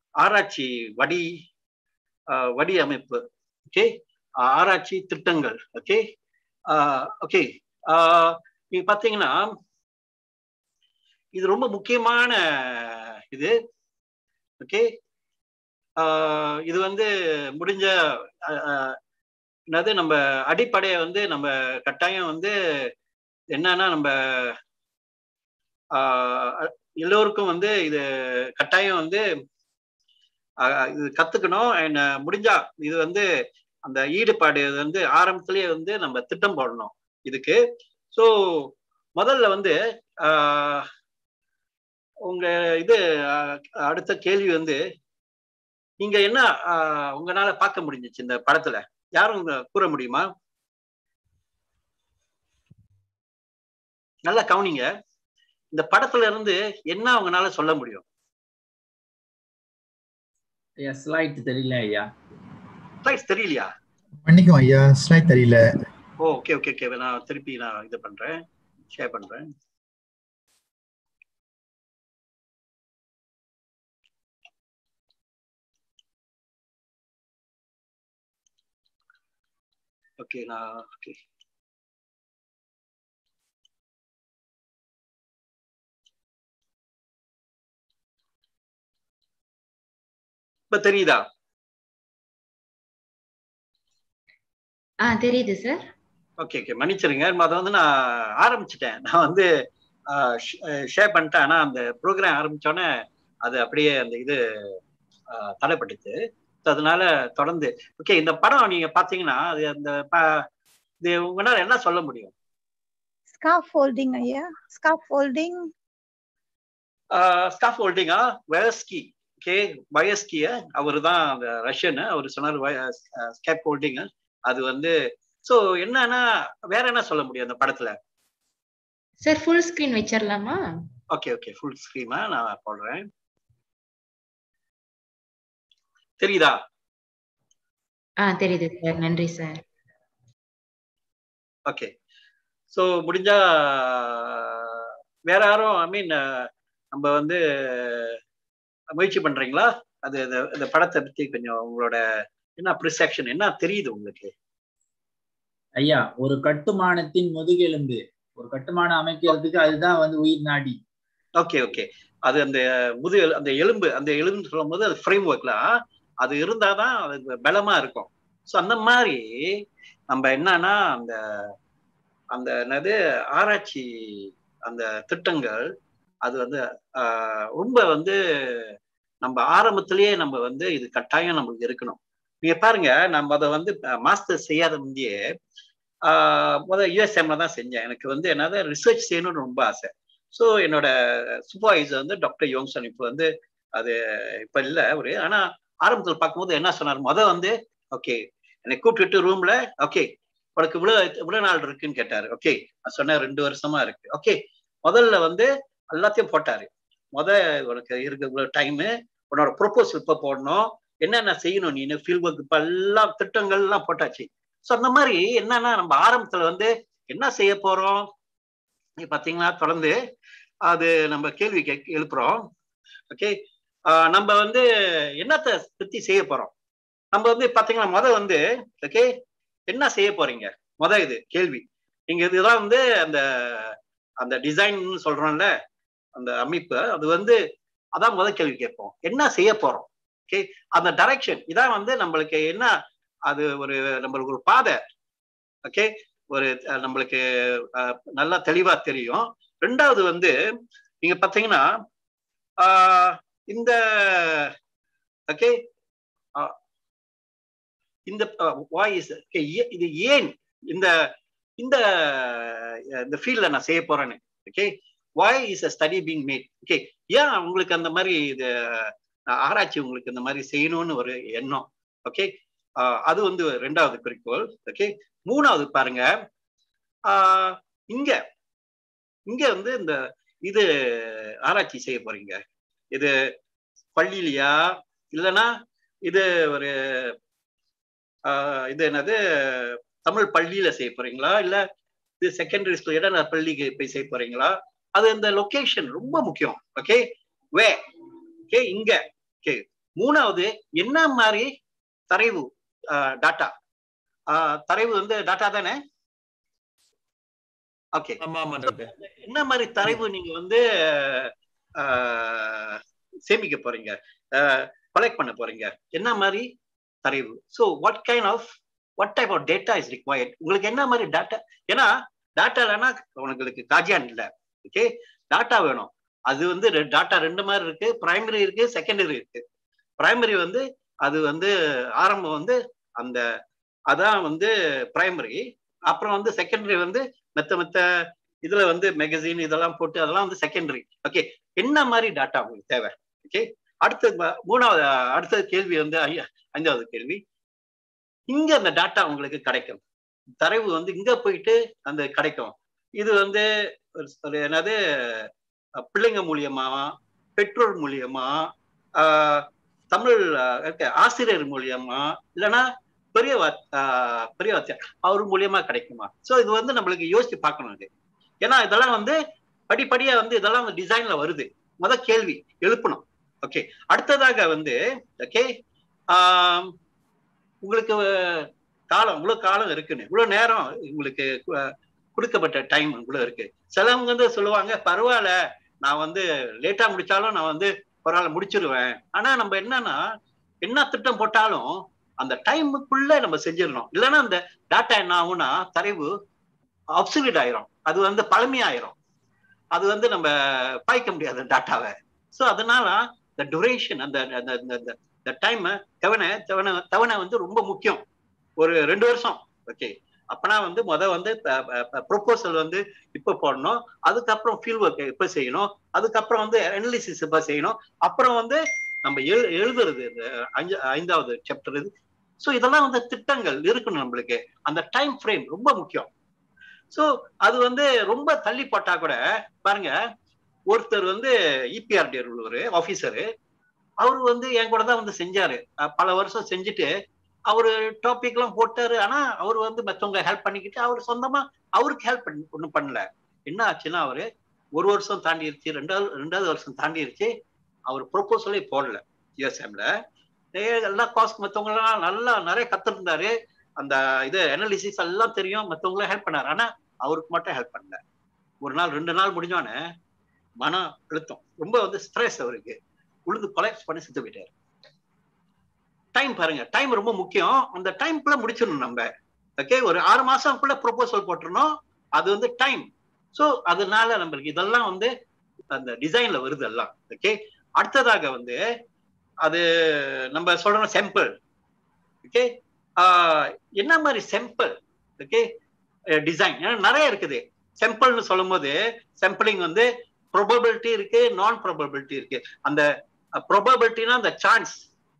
ஆராய்ச்சி வடி ஆஹ் வடி அமைப்பு ஓகே ஆராய்ச்சி திட்டங்கள் ஓகே ஓகே நீங்க பாத்தீங்கன்னா இது ரொம்ப முக்கியமான இது ஓகே இது வந்து முடிஞ்ச ஆஹ் ஆஹ் என்னது நம்ம அடிப்படையை வந்து நம்ம கட்டாயம் வந்து என்னன்னா நம்ம ஆஹ் எல்லோருக்கும் வந்து இது கட்டாயம் வந்து ஆஹ் இது கத்துக்கணும் அண்ட் முடிஞ்சா இது வந்து அந்த ஈடுபாடு இது வந்து ஆரம்பத்திலேயே வந்து நம்ம திட்டம் போடணும் இதுக்கு ஸோ முதல்ல வந்து ஆஹ் உங்க இது ஆஹ் அடுத்த கேள்வி வந்து நீங்க என்ன ஆஹ் உங்களால பார்க்க முடிஞ்சிச்சு இந்த படத்துல யாரும் இங்க கூற முடியுமா நல்லா கவனிங்க இந்த படத்துல இருந்து என்ன அவங்கனால சொல்ல முடியும் ஐயா ஸ்லைட் தெரியல ஐயா ஸ்லைட்ஸ் தெரியலையா மன்னிக்கும் ஐயா ஸ்லைட் தெரியல ஓ ஓகே ஓகே ஓகே நான் திருப்பி நான் இது பண்றேன் ஷேர் பண்றேன் ஓகே நான் ஓகே இப்ப தெரியுதா ஆ தெரியுது சார் ஓகே ஓகே மன்னிச்சிருங்க அதை வந்து நான் ஆரம்பிச்சிட்டேன் நான் வந்து ஷேர் பண்ணிட்டேன் ஆனா அந்த ப்ரோக்ராம் ஆரம்பிச்சோன்னே அது அப்படியே அந்த இது ஆஹ், தடைப்பட்டுச்சு So, அதனால தொடர்ந்து ஓகே இந்த படம் நீங்க பாத்தீங்கன்னா அது அந்த ப- இது உங்களால என்ன சொல்ல முடியும் ஸ்கார்ஃப் ஃபோல்டிங் ஐயா ஸ்கார்ஃப் ஃபோல்டிங் ஸ்டாஃப் ஹோல்டிங்கா வயஸ்கி ஓகே வயஸ்கிய அவர் தான் அந்த ரஷ்யன் அவர் சொன்னார் ஸ்கேப் ஹோல்டிங் அது வந்து சோ என்னன்னா வேற என்ன சொல்ல முடியும் அந்த படத்துல சார் ஃபுல் ஸ்கிரீன் வச்சிடலாமா ஓகே ஓகே ஃபுல் ஸ்க்ரீமா நான் போடுறேன் தெரியுதா ஆ தெரியுது சார் நன்றி சார் ஓகே ஸோ முடிஞ்சா வேற யாரும் ஐ மீன் நம்ம வந்து முயற்சி பண்றீங்களா அது இந்த- இந்த படத்தை பத்தி கொஞ்சம் உங்களோட என்ன ப்ரிசெப்ஷன் என்ன தெரியுது உங்களுக்கு ஐயா ஒரு கட்டுமானத்தின் முதுகெலும்பு ஒரு கட்டுமானம் அமைக்கிறதுக்கு அதுதான் வந்து உயிர் நாடி ஓகே ஓகே அது அந்த முது அந்த எலும்பு அந்த எலும்பு சொல்லும் போது அது ஃப்ரேம் ஒர்க்லாம் அது இருந்தாதான் அது பலமா இருக்கும் ஸோ அந்த மாதிரி நம்ம என்னன்னா அந்த அந்த என்னது ஆராய்ச்சி அந்த திட்டங்கள் அது வந்து ஆஹ், ரொம்ப வந்து நம்ம ஆரம்பத்திலேயே நம்ம வந்து இது கட்டாயம் நம்மளுக்கு இருக்கணும் நீங்க பாருங்க நம்ம அதை வந்து மாஸ்டர் செய்யாத முந்தையே ஆஹ், முதல் யூஎஸ்எம்ல தான் செஞ்சேன் எனக்கு வந்து என்னது ரிசர்ச் செய்யணும்னு ரொம்ப ஆசை ஸோ என்னோட சூப்பர்வைசர் வந்து டாக்டர் யோங்சன் இப்போ வந்து அது இப்போ இல்லை அவரு ஆனா ஆரம்பத்தில் பார்க்கும்போது என்ன சொன்னார் முத வந்து ஓகே என்னை கூப்பிட்டுட்டு ரூம்ல ஓகே உனக்கு இவ்வளவு இவ்வளவு நாள் இருக்குன்னு கேட்டாரு ஓகே நான் சொன்னேன் ரெண்டு வருஷமா இருக்கு ஓகே முதல்ல வந்து எல்லாத்தையும் போட்டாரு முத உனக்கு இருக்க இவ்வளவு டைமு உன்னோட ப்ரொபோசல் இப்போ போடணும் என்னென்ன செய்யணும் நீனு ஃபீல்ட் ஒர்க் இப்போ எல்லாம் திட்டங்கள் எல்லாம் போட்டாச்சு ஸோ அந்த மாதிரி என்னன்னா நம்ம ஆரம்பத்துல வந்து என்ன செய்ய போறோம் நீ பாத்தீங்கன்னா தொடர்ந்து அது நம்ம கேள்வி கேட்க எழுப்புறோம் ஓகே நம்ம வந்து என்னத்தை பத்தி செய்ய போறோம் நம்ம வந்து பாத்தீங்கன்னா முத வந்து ஓகே என்ன செய்ய போறீங்க முத இது கேள்வி நீங்க இதுதான் வந்து அந்த அந்த டிசைன் சொல்றோம்ல அந்த அமைப்பு அது வந்து அதான் முத கேள்வி கேட்போம் என்ன செய்ய போறோம் ஓகே அந்த டைரக்ஷன் இதான் வந்து நம்மளுக்கு என்ன அது ஒரு நம்மளுக்கு ஒரு பாதை ஓகே ஒரு அஹ், நம்மளுக்கு அஹ், நல்லா தெளிவா தெரியும் ரெண்டாவது வந்து நீங்க பாத்தீங்கன்னா ஆஹ், இந்த ஓகே இந்த வாய்ஸ் இது ஏன் இந்த இந்த அஹ், இந்த ஃபீல்ட்ல நான் செய்ய போறேன்னு okay why is a study being made okay ஏன் உங்களுக்கு அந்த மாதிரி இது அஹ், ஆராய்ச்சி உங்களுக்கு இந்த மாதிரி செய்யணும்னு ஒரு எண்ணம் ஓகே அது வந்து ரெண்டாவது குறிக்கோள் ஓகே மூணாவது பாருங்க ஆஹ், இங்க இங்க வந்து இந்த இது ஆராய்ச்சி செய்ய போறீங்க இது பள்ளியிலையா இல்லைன்னா இது ஒரு ஆஹ், இது என்னது தமிழ் பள்ளியில செய்ய போறீங்களா இல்ல இது செகண்டரி ஸ்கூல் இடம் பள்ளிக்கு போய் செய்ய போறீங்களா அது இந்த லொகேஷன் ரொம்ப முக்கியம் ஓகே வே ஓகே இங்க ஓகே மூணாவது என்ன மாதிரி தரைவு டாட்டா தரைவு வந்து டாட்டா தானே ஓகே ஆமா ஆமா டாக்டர் என்ன மாதிரி தரைவு நீங்க வந்து ஆஹ், சேமிக்க போறீங்க கலெக்ட் பண்ண போறீங்க என்ன மாதிரி தரைவு so what kind of what type of data is required உங்களுக்கு என்ன மாதிரி டேட்டா ஏன்னா டேட்டா இல்லைன்னா உங்களுக்கு காஜியான் இல்லை ஓகே டாட்டா வேணும் அது வந்து டாட்டா ரெண்டு மாதிரி இருக்கு பிரைமரி இருக்கு செகண்டரி இருக்கு பிரைமரி வந்து அது வந்து ஆரம்பம் வந்து அந்த அதான் வந்து பிரைமரி அப்புறம் வந்து செகண்டரி வந்து மெத்த மெத்த இதுல வந்து மேகசின் இதெல்லாம் போட்டு அதெல்லாம் வந்து செகண்டரி ஓகே என்ன மாதிரி டாட்டா உங்களுக்கு தேவை ஓகே அடுத்த ம- மூணாவது அஹ், அடுத்த கேள்வி வந்து ஐ- ஐந்தாவது கேள்வி இங்க அந்த டாட்டா உங்களுக்கு கிடைக்கும் தரவு வந்து இங்க போயிட்டு அந்த கிடைக்கும் இது வந்து ஒரு- ஒரு என்னது அஹ், பிள்ளைங்க மூலியமா பெற்றோர் மூலியமா ஆஹ், தமிழ் அஹ், இருக்க ஆசிரியர் மூலியமா இல்லைன்னா பெரிய வா- ஆஹ், பெரிய வாத்தியார் அவர் மூலியமா கிடைக்குமா சோ இது வந்து நம்மளுக்கு யோசிச்சு பார்க்கணும் இது ஏன்னா இதெல்லாம் வந்து படிப்படியா வந்து இதெல்லாம் வந்து டிசைன்ல வருது முத கேள்வி எழுப்பணும் ஓகே அடுத்ததாக வந்து ஓகே உங்களுக்கு காலம் இவ்வளவு காலம் இருக்குன்னு இவ்வளவு நேரம் உங்களுக்கு கு- கொடுக்கப்பட்ட டைம் இவ்வளவு இருக்கு சிலவங்க வந்து சொல்லுவாங்க பரவாயில்ல நான் வந்து லேட்டா முடிச்சாலும் நான் வந்து பரவாயில்ல முடிச்சிருவேன் ஆனா நம்ம என்னன்னா என்ன திட்டம் போட்டாலும் அந்த டைமுக்குள்ள நம்ம செஞ்சிடணும் இல்லைன்னா அந்த டாட்டா என்ன ஆகும்னா தரைவு அப்சுலிட் ஆயிரும் அது வந்து பழமையாயிரும் அது வந்து நம்ம பாய்க்க முடியாது டாட்டாவை ஸோ அதனால இந்த டுரேஷன் அந்த அந்த அந்த- இந்த டைம் தவணை தவணை தவணை வந்து ரொம்ப முக்கியம் ஒரு ரெண்டு வருஷம் ஓகே அப்பனா வந்து முத வந்து ப்ரொபோசல் வந்து இப்ப போடணும் அதுக்கப்புறம் ஃபீல்ட் ஒர்க் இப்ப செய்யணும் அதுக்கப்புறம் வந்து அனாலிசிஸ் இப்ப செய்யணும் அப்புறம் வந்து நம்ம எழு எழுதுறது இந்த அஞ்சு ஐந்தாவது சாப்டர் இது ஸோ இதெல்லாம் வந்து திட்டங்கள் இருக்கணும் நம்மளுக்கு அந்த டைம் ஃப்ரேம் ரொம்ப முக்கியம் ஸோ அது வந்து ரொம்ப தள்ளி போட்டா கூட பாருங்க ஒருத்தர் வந்து இபிஆர்டி உள்ளவர் ஆபீசரு அவரு வந்து என் கூட தான் வந்து செஞ்சாரு அஹ் பல வருஷம் செஞ்சுட்டு அவரு டாபிக் எல்லாம் போட்டாரு ஆனா அவர் வந்து மத்தவங்க ஹெல்ப் பண்ணிக்கிட்டு அவர் சொந்தமா அவருக்கு ஹெல்ப் பண்ணி ஒண்ணும் பண்ணல என்ன ஆச்சுன்னா அவரு ஒரு வருஷம் தாண்டிருச்சு ரெண்டாவது ரெண்டாவது வருஷம் தாண்டிருச்சு அவர் ப்ரொபோசலே போடல யூஎஸ்எம்ல எல்லா காஸ்ட் மத்தவங்க எல்லாம் நல்லா நிறைய கத்துருந்தாரு அந்த இது அனாலிசிஸ் எல்லாம் தெரியும் மத்தவங்களும் ஹெல்ப் பண்ணாரு ஆனா அவருக்கு மட்டும் ஹெல்ப் பண்ணல ஒரு நாள் ரெண்டு நாள் முடிஞ்சோடனே மன அழுத்தம் ரொம்ப வந்து ஸ்ட்ரெஸ் அவருக்கு உழுது கொலாப்ஸ் பண்ணி செத்து போயிட்டாரு டைம் பாருங்க டைம் ரொம்ப முக்கியம் அந்த டைம்குள்ள முடிச்சிடணும் நம்ம ஓகே ஒரு ஆறு மாசம்குள்ள ப்ரொபோசல் போட்டுருணும் அது வந்து டைம் ஸோ அதனால நம்மளுக்கு இதெல்லாம் வந்து அந்த டிசைன்ல வருது எல்லாம் ஓகே அடுத்ததாக வந்து அது நம்ம சொல்றோம் சாம்பிள் ஓகே என்ன மாதிரி சாம்பிள் ஓகே டிசைன் ஏன்னா நிறைய இருக்குது சாம்பிள்னு சொல்லும் போது சாம்பிளிங் வந்து ப்ரொபபிலிட்டி இருக்கு நான் ப்ரொபபிலிட்டி இருக்கு அந்த ப்ரொபபிலிட்டினா அந்த சான்ஸ்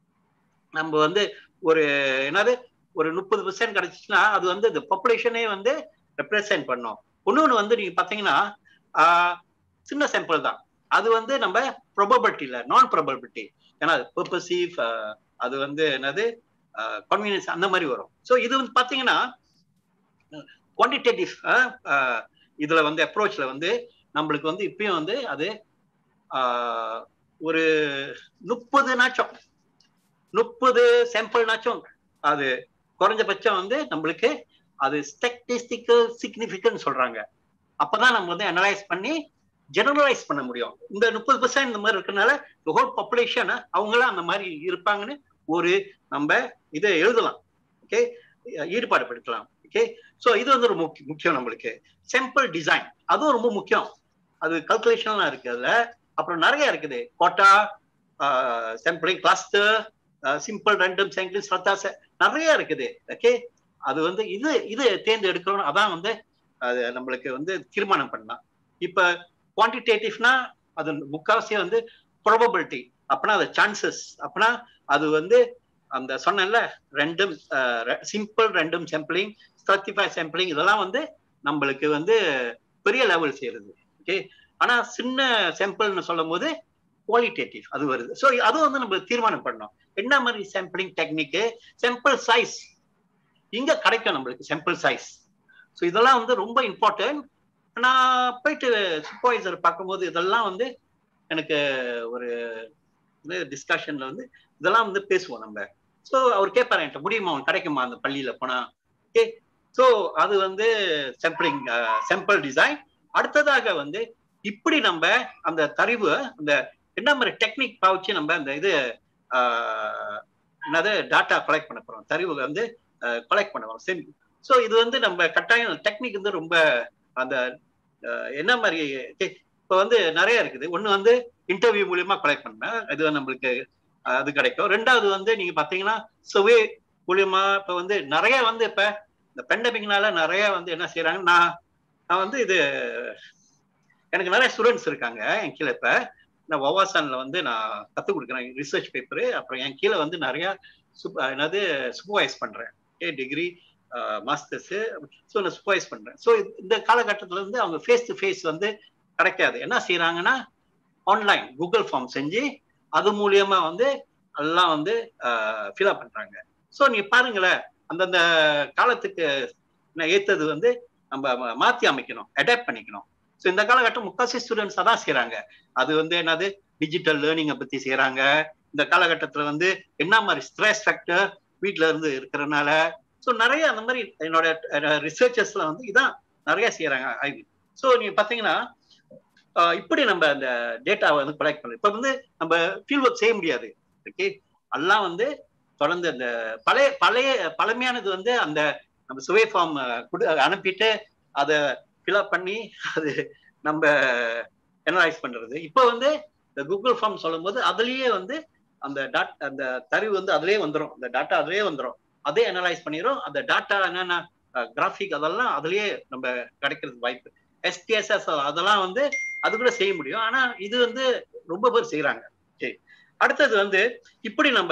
நம்ம வந்து ஒரு என்னது ஒரு முப்பது பெர்சென்ட் கிடைச்சிச்சுன்னா அது வந்து இந்த பாப்புலேஷனே வந்து ரெப்ரசென்ட் பண்ணும் இன்னொன்று வந்து நீங்க பாத்தீங்கன்னா ஆஹ், சின்ன சாம்பிள் தான் அது வந்து நம்ம ப்ரொபபிலிட்டி இல்லை நான் ப்ரொபபிலிட்டி ஏன்னா பர்பசிவ் அது வந்து என்னது கன்வீனியன்ஸ் அந்த மாதிரி வரும் ஸோ இது வந்து பாத்தீங்கன்னா குவான்டிடேட்டிவ் இதுல வந்து அப்ரோச்ல வந்து நம்மளுக்கு வந்து இப்பயும் வந்து அது ஆஹ், ஒரு முப்பது நாச்சும் முப்பது சாம்பிள்னாச்சும் அது குறைஞ்சபட்சம் வந்து நம்மளுக்கு அது ஸ்டெட்டிஸ்டிக்கல் சிக்னிஃபிகன்ட் சொல்றாங்க அப்பதான் நம்ம வந்து அனலைஸ் பண்ணி ஜெனரலைஸ் பண்ண முடியும் இந்த முப்பது பர்சன்ட் இந்த மாதிரி இருக்கனால ஹோல் பாப்புலேஷன் அவங்களாம் அந்த மாதிரி இருப்பாங்கன்னு ஒரு நம்ம இதை எழுதலாம் ஓகே ஈடுபாடு படுத்தலாம் ஓகே ஸோ இது வந்து ரொம்ப முக்கிய- முக்கியம் நம்மளுக்கு சிம்பிள் டிசைன் அதுவும் ரொம்ப முக்கியம் அது கல்குலேஷன்லாம் இருக்கு அதுல அப்புறம் நிறைய இருக்குது கோட்டா சாம்பிளிங் கிளஸ்டர் சிம்பிள் ரெண்டும் சாங்கிள் ஸ்ரத்தாச நிறைய இருக்குது ஓகே அது வந்து இது இது தேர்ந்தெடுக்கணும் அதான் வந்து அது நம்மளுக்கு வந்து தீர்மானம் பண்ணலாம் இப்ப குவான்டிடேட்டிவ்னா அது முக்காவாசி வந்து ப்ராபபிலிட்டி அப்பனா அது சான்சஸ் அப்பனா அது வந்து அந்த சொன்னேன்ல ரெண்டும் சிம்பிள் ரெண்டும் சாம்பிளிங் ஸ்ட்ரட்டிஃபை சாம்பிளிங் இதெல்லாம் வந்து நம்மளுக்கு வந்து பெரிய லெவல் செய்யறது ஓகே ஆனா சின்ன சாம்பிள்னு சொல்லும் போது குவாலிட்டேட்டிவ் அது வருது ஸோ அதுவும் வந்து நம்ம தீர்மானம் பண்ணோம் என்ன மாதிரி சாம்பிளிங் டெக்னிக்கு சாம்பிள் சைஸ் இங்க கிடைக்கும் நம்மளுக்கு சாம்பிள் சைஸ் ஸோ இதெல்லாம் வந்து ரொம்ப இம்பார்ட்டன்ட் நான் போயிட்டு சூப்பர்வைசர் பார்க்கும்போது இதெல்லாம் வந்து எனக்கு ஒரு டிஸ்கஷன்ல வந்து இதெல்லாம் வந்து பேசுவோம் நம்ம ஸோ அவர் கேட்பாரு என்கிட்ட முடியுமா அவன் கிடைக்குமா அந்த பள்ளியில போனா ஓகே ஸோ அது வந்து சாம்பிளிங் சாம்பிள் டிசைன் அடுத்ததாக வந்து இப்படி நம்ம அந்த தரிவு அந்த என்ன மாதிரி டெக்னிக் பாவிச்சு நம்ம அந்த இது ஆஹ், என்னது டாட்டா கலெக்ட் பண்ண போறோம் தரிவு வந்து கலெக்ட் பண்ண போறோம் சரி ஸோ இது வந்து நம்ம கட்டாயம் டெக்னிக் வந்து ரொம்ப அந்த ஆஹ், என்ன மாதிரி இப்போ வந்து நிறைய இருக்குது ஒன்று வந்து இன்டர்வியூ மூலியமா கலெக்ட் பண்ணேன் இது வந்து நம்மளுக்கு ஆஹ், அது கிடைக்கும் ரெண்டாவது வந்து நீங்க பாத்தீங்கன்னா சுவே மூலியமா இப்போ வந்து நிறைய வந்து இப்ப இந்த பெண்டமிக்னால நிறைய வந்து என்ன செய்யறாங்க நான் நான் வந்து இது எனக்கு நிறைய ஸ்டூடெண்ட்ஸ் இருக்காங்க என் கீழே இப்ப நான் ஒவாசான்ல வந்து நான் கத்துக் கொடுக்குறேன் ரிசர்ச் பேப்பர் அப்புறம் என் கீழே வந்து நிறைய சுப் என்னது சூப்பர்வைஸ் பண்றேன் ஓகே டிகிரி மாஸ்டர்ஸ் ஸோ நான் சூப்பர்வைஸ் பண்றேன் ஸோ இந்த காலகட்டத்துல வந்து அவங்க ஃபேஸ் டு ஃபேஸ் வந்து கிடைக்காது என்ன செய்யறாங்கன்னா ஆன்லைன் கூகுள் ஃபார்ம் செஞ்சு அது மூலியமா வந்து எல்லாம் வந்து ஃபில்அப் பண்றாங்க ஸோ நீங்க பாருங்களேன் அந்தந்த காலத்துக்கு நான் ஏத்தது வந்து நம்ம ம- மாத்தி அமைக்கணும் அடாப்ட் பண்ணிக்கணும் ஸோ இந்த காலகட்டம் முக்காசி ஸ்டூடெண்ட்ஸ் தான் செய்றாங்க அது வந்து என்னது டிஜிட்டல் லேர்னிங்கை பத்தி செய்றாங்க இந்த காலகட்டத்துல வந்து என்ன மாதிரி ஸ்ட்ரெஸ் ஃபேக்டர் வீட்ல இருந்து இருக்கிறனால ஸோ நிறைய அந்த மாதிரி என்னோட ரிசர்ச்சர்ஸ்ல வந்து இதான் நிறைய செய்யறாங்க ஆய்வு ஸோ நீங்க பாத்தீங்கன்னா ஆஹ் இப்படி நம்ம அந்த டேட்டாவை வந்து கலெக்ட் பண்ணலாம் இப்போ வந்து நம்ம ஃபீல்ட் ஒர்க் செய்ய முடியாது ஓகே எல்லாம் வந்து தொடர்ந்து அந்த பழைய பழைய பழமையானது வந்து அந்த நம்ம சுவே ஃபார்ம் அனுப்பிட்டு அதை ஃபில்அப் பண்ணி அது நம்ம எனலைஸ் பண்றது இப்போ வந்து இந்த கூகுள் ஃபார்ம் சொல்லும்போது அதுலயே வந்து அந்த டாட் அந்த தரவு வந்து அதுலயே வந்துடும் அந்த டாட்டா அதுலயே வந்துடும் அதே அனலைஸ் பண்ணிடும் அந்த டாட்டா என்னென்ன கிராஃபிக் அதெல்லாம் அதுலயே நம்ம கிடைக்கிறதுக்கு வாய்ப்பு எஸ்டிஎஸ்எஸ் அதெல்லாம் வந்து அது கூட செய்ய முடியும் ஆனா இது வந்து ரொம்ப பேர் செய்யறாங்க சரி அடுத்தது வந்து இப்படி நம்ம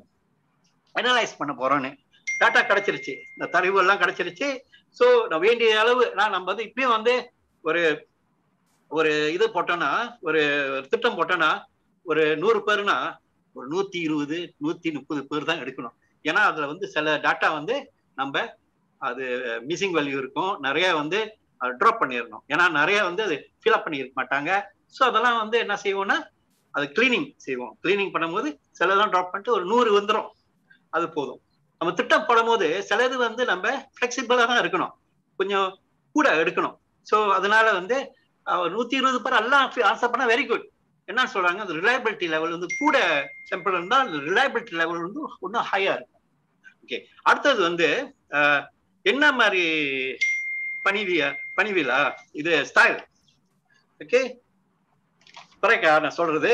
அனலைஸ் பண்ண போறோம்னு டாட்டா கிடைச்சிருச்சு இந்த தரவு எல்லாம் கிடைச்சிருச்சு ஸோ நான் வேண்டிய அளவு நான் நம்ம வந்து இப்பயும் வந்து ஒரு ஒரு இது போட்டோம்னா ஒரு திட்டம் போட்டோம்னா ஒரு நூறு பேர்னா ஒரு நூத்தி இருபது நூத்தி முப்பது பேர் தான் எடுக்கணும் ஏன்னா அதுல வந்து சில டாட்டா வந்து நம்ம அது மிஸ்ஸிங் வேல்யூ இருக்கும் நிறைய வந்து ட்ராப் பண்ணிடணும் ஏன்னா நிறைய வந்து அது ஃபில்அப் பண்ணியிருக்க மாட்டாங்க ஸோ அதெல்லாம் வந்து என்ன செய்வோம்னா அது கிளீனிங் செய்வோம் கிளீனிங் பண்ணும்போது சிலதெல்லாம் ட்ராப் பண்ணிட்டு ஒரு நூறு வந்துடும் அது போதும் நம்ம திட்டம் போடும்போது சிலது வந்து நம்ம ஃபிளெக்சிபிளாக தான் இருக்கணும் கொஞ்சம் கூட எடுக்கணும் ஸோ அதனால வந்து நூத்தி இருபது பேர் எல்லாம் ஆன்சர் பண்ணா வெரி குட் என்ன சொல்றாங்க அந்த ரிலையபிலிட்டி லெவல் வந்து கூட டெம்பர் இருந்தால் அந்த ரிலையபிலிட்டி லெவல் வந்து இன்னும் ஹையா இருக்கும் ஓகே அடுத்தது வந்து ஆஹ், என்ன மாதிரி பணிவியா பணிவிலா இது ஸ்டைல் ஓகே கரெக்டா நான் சொல்றது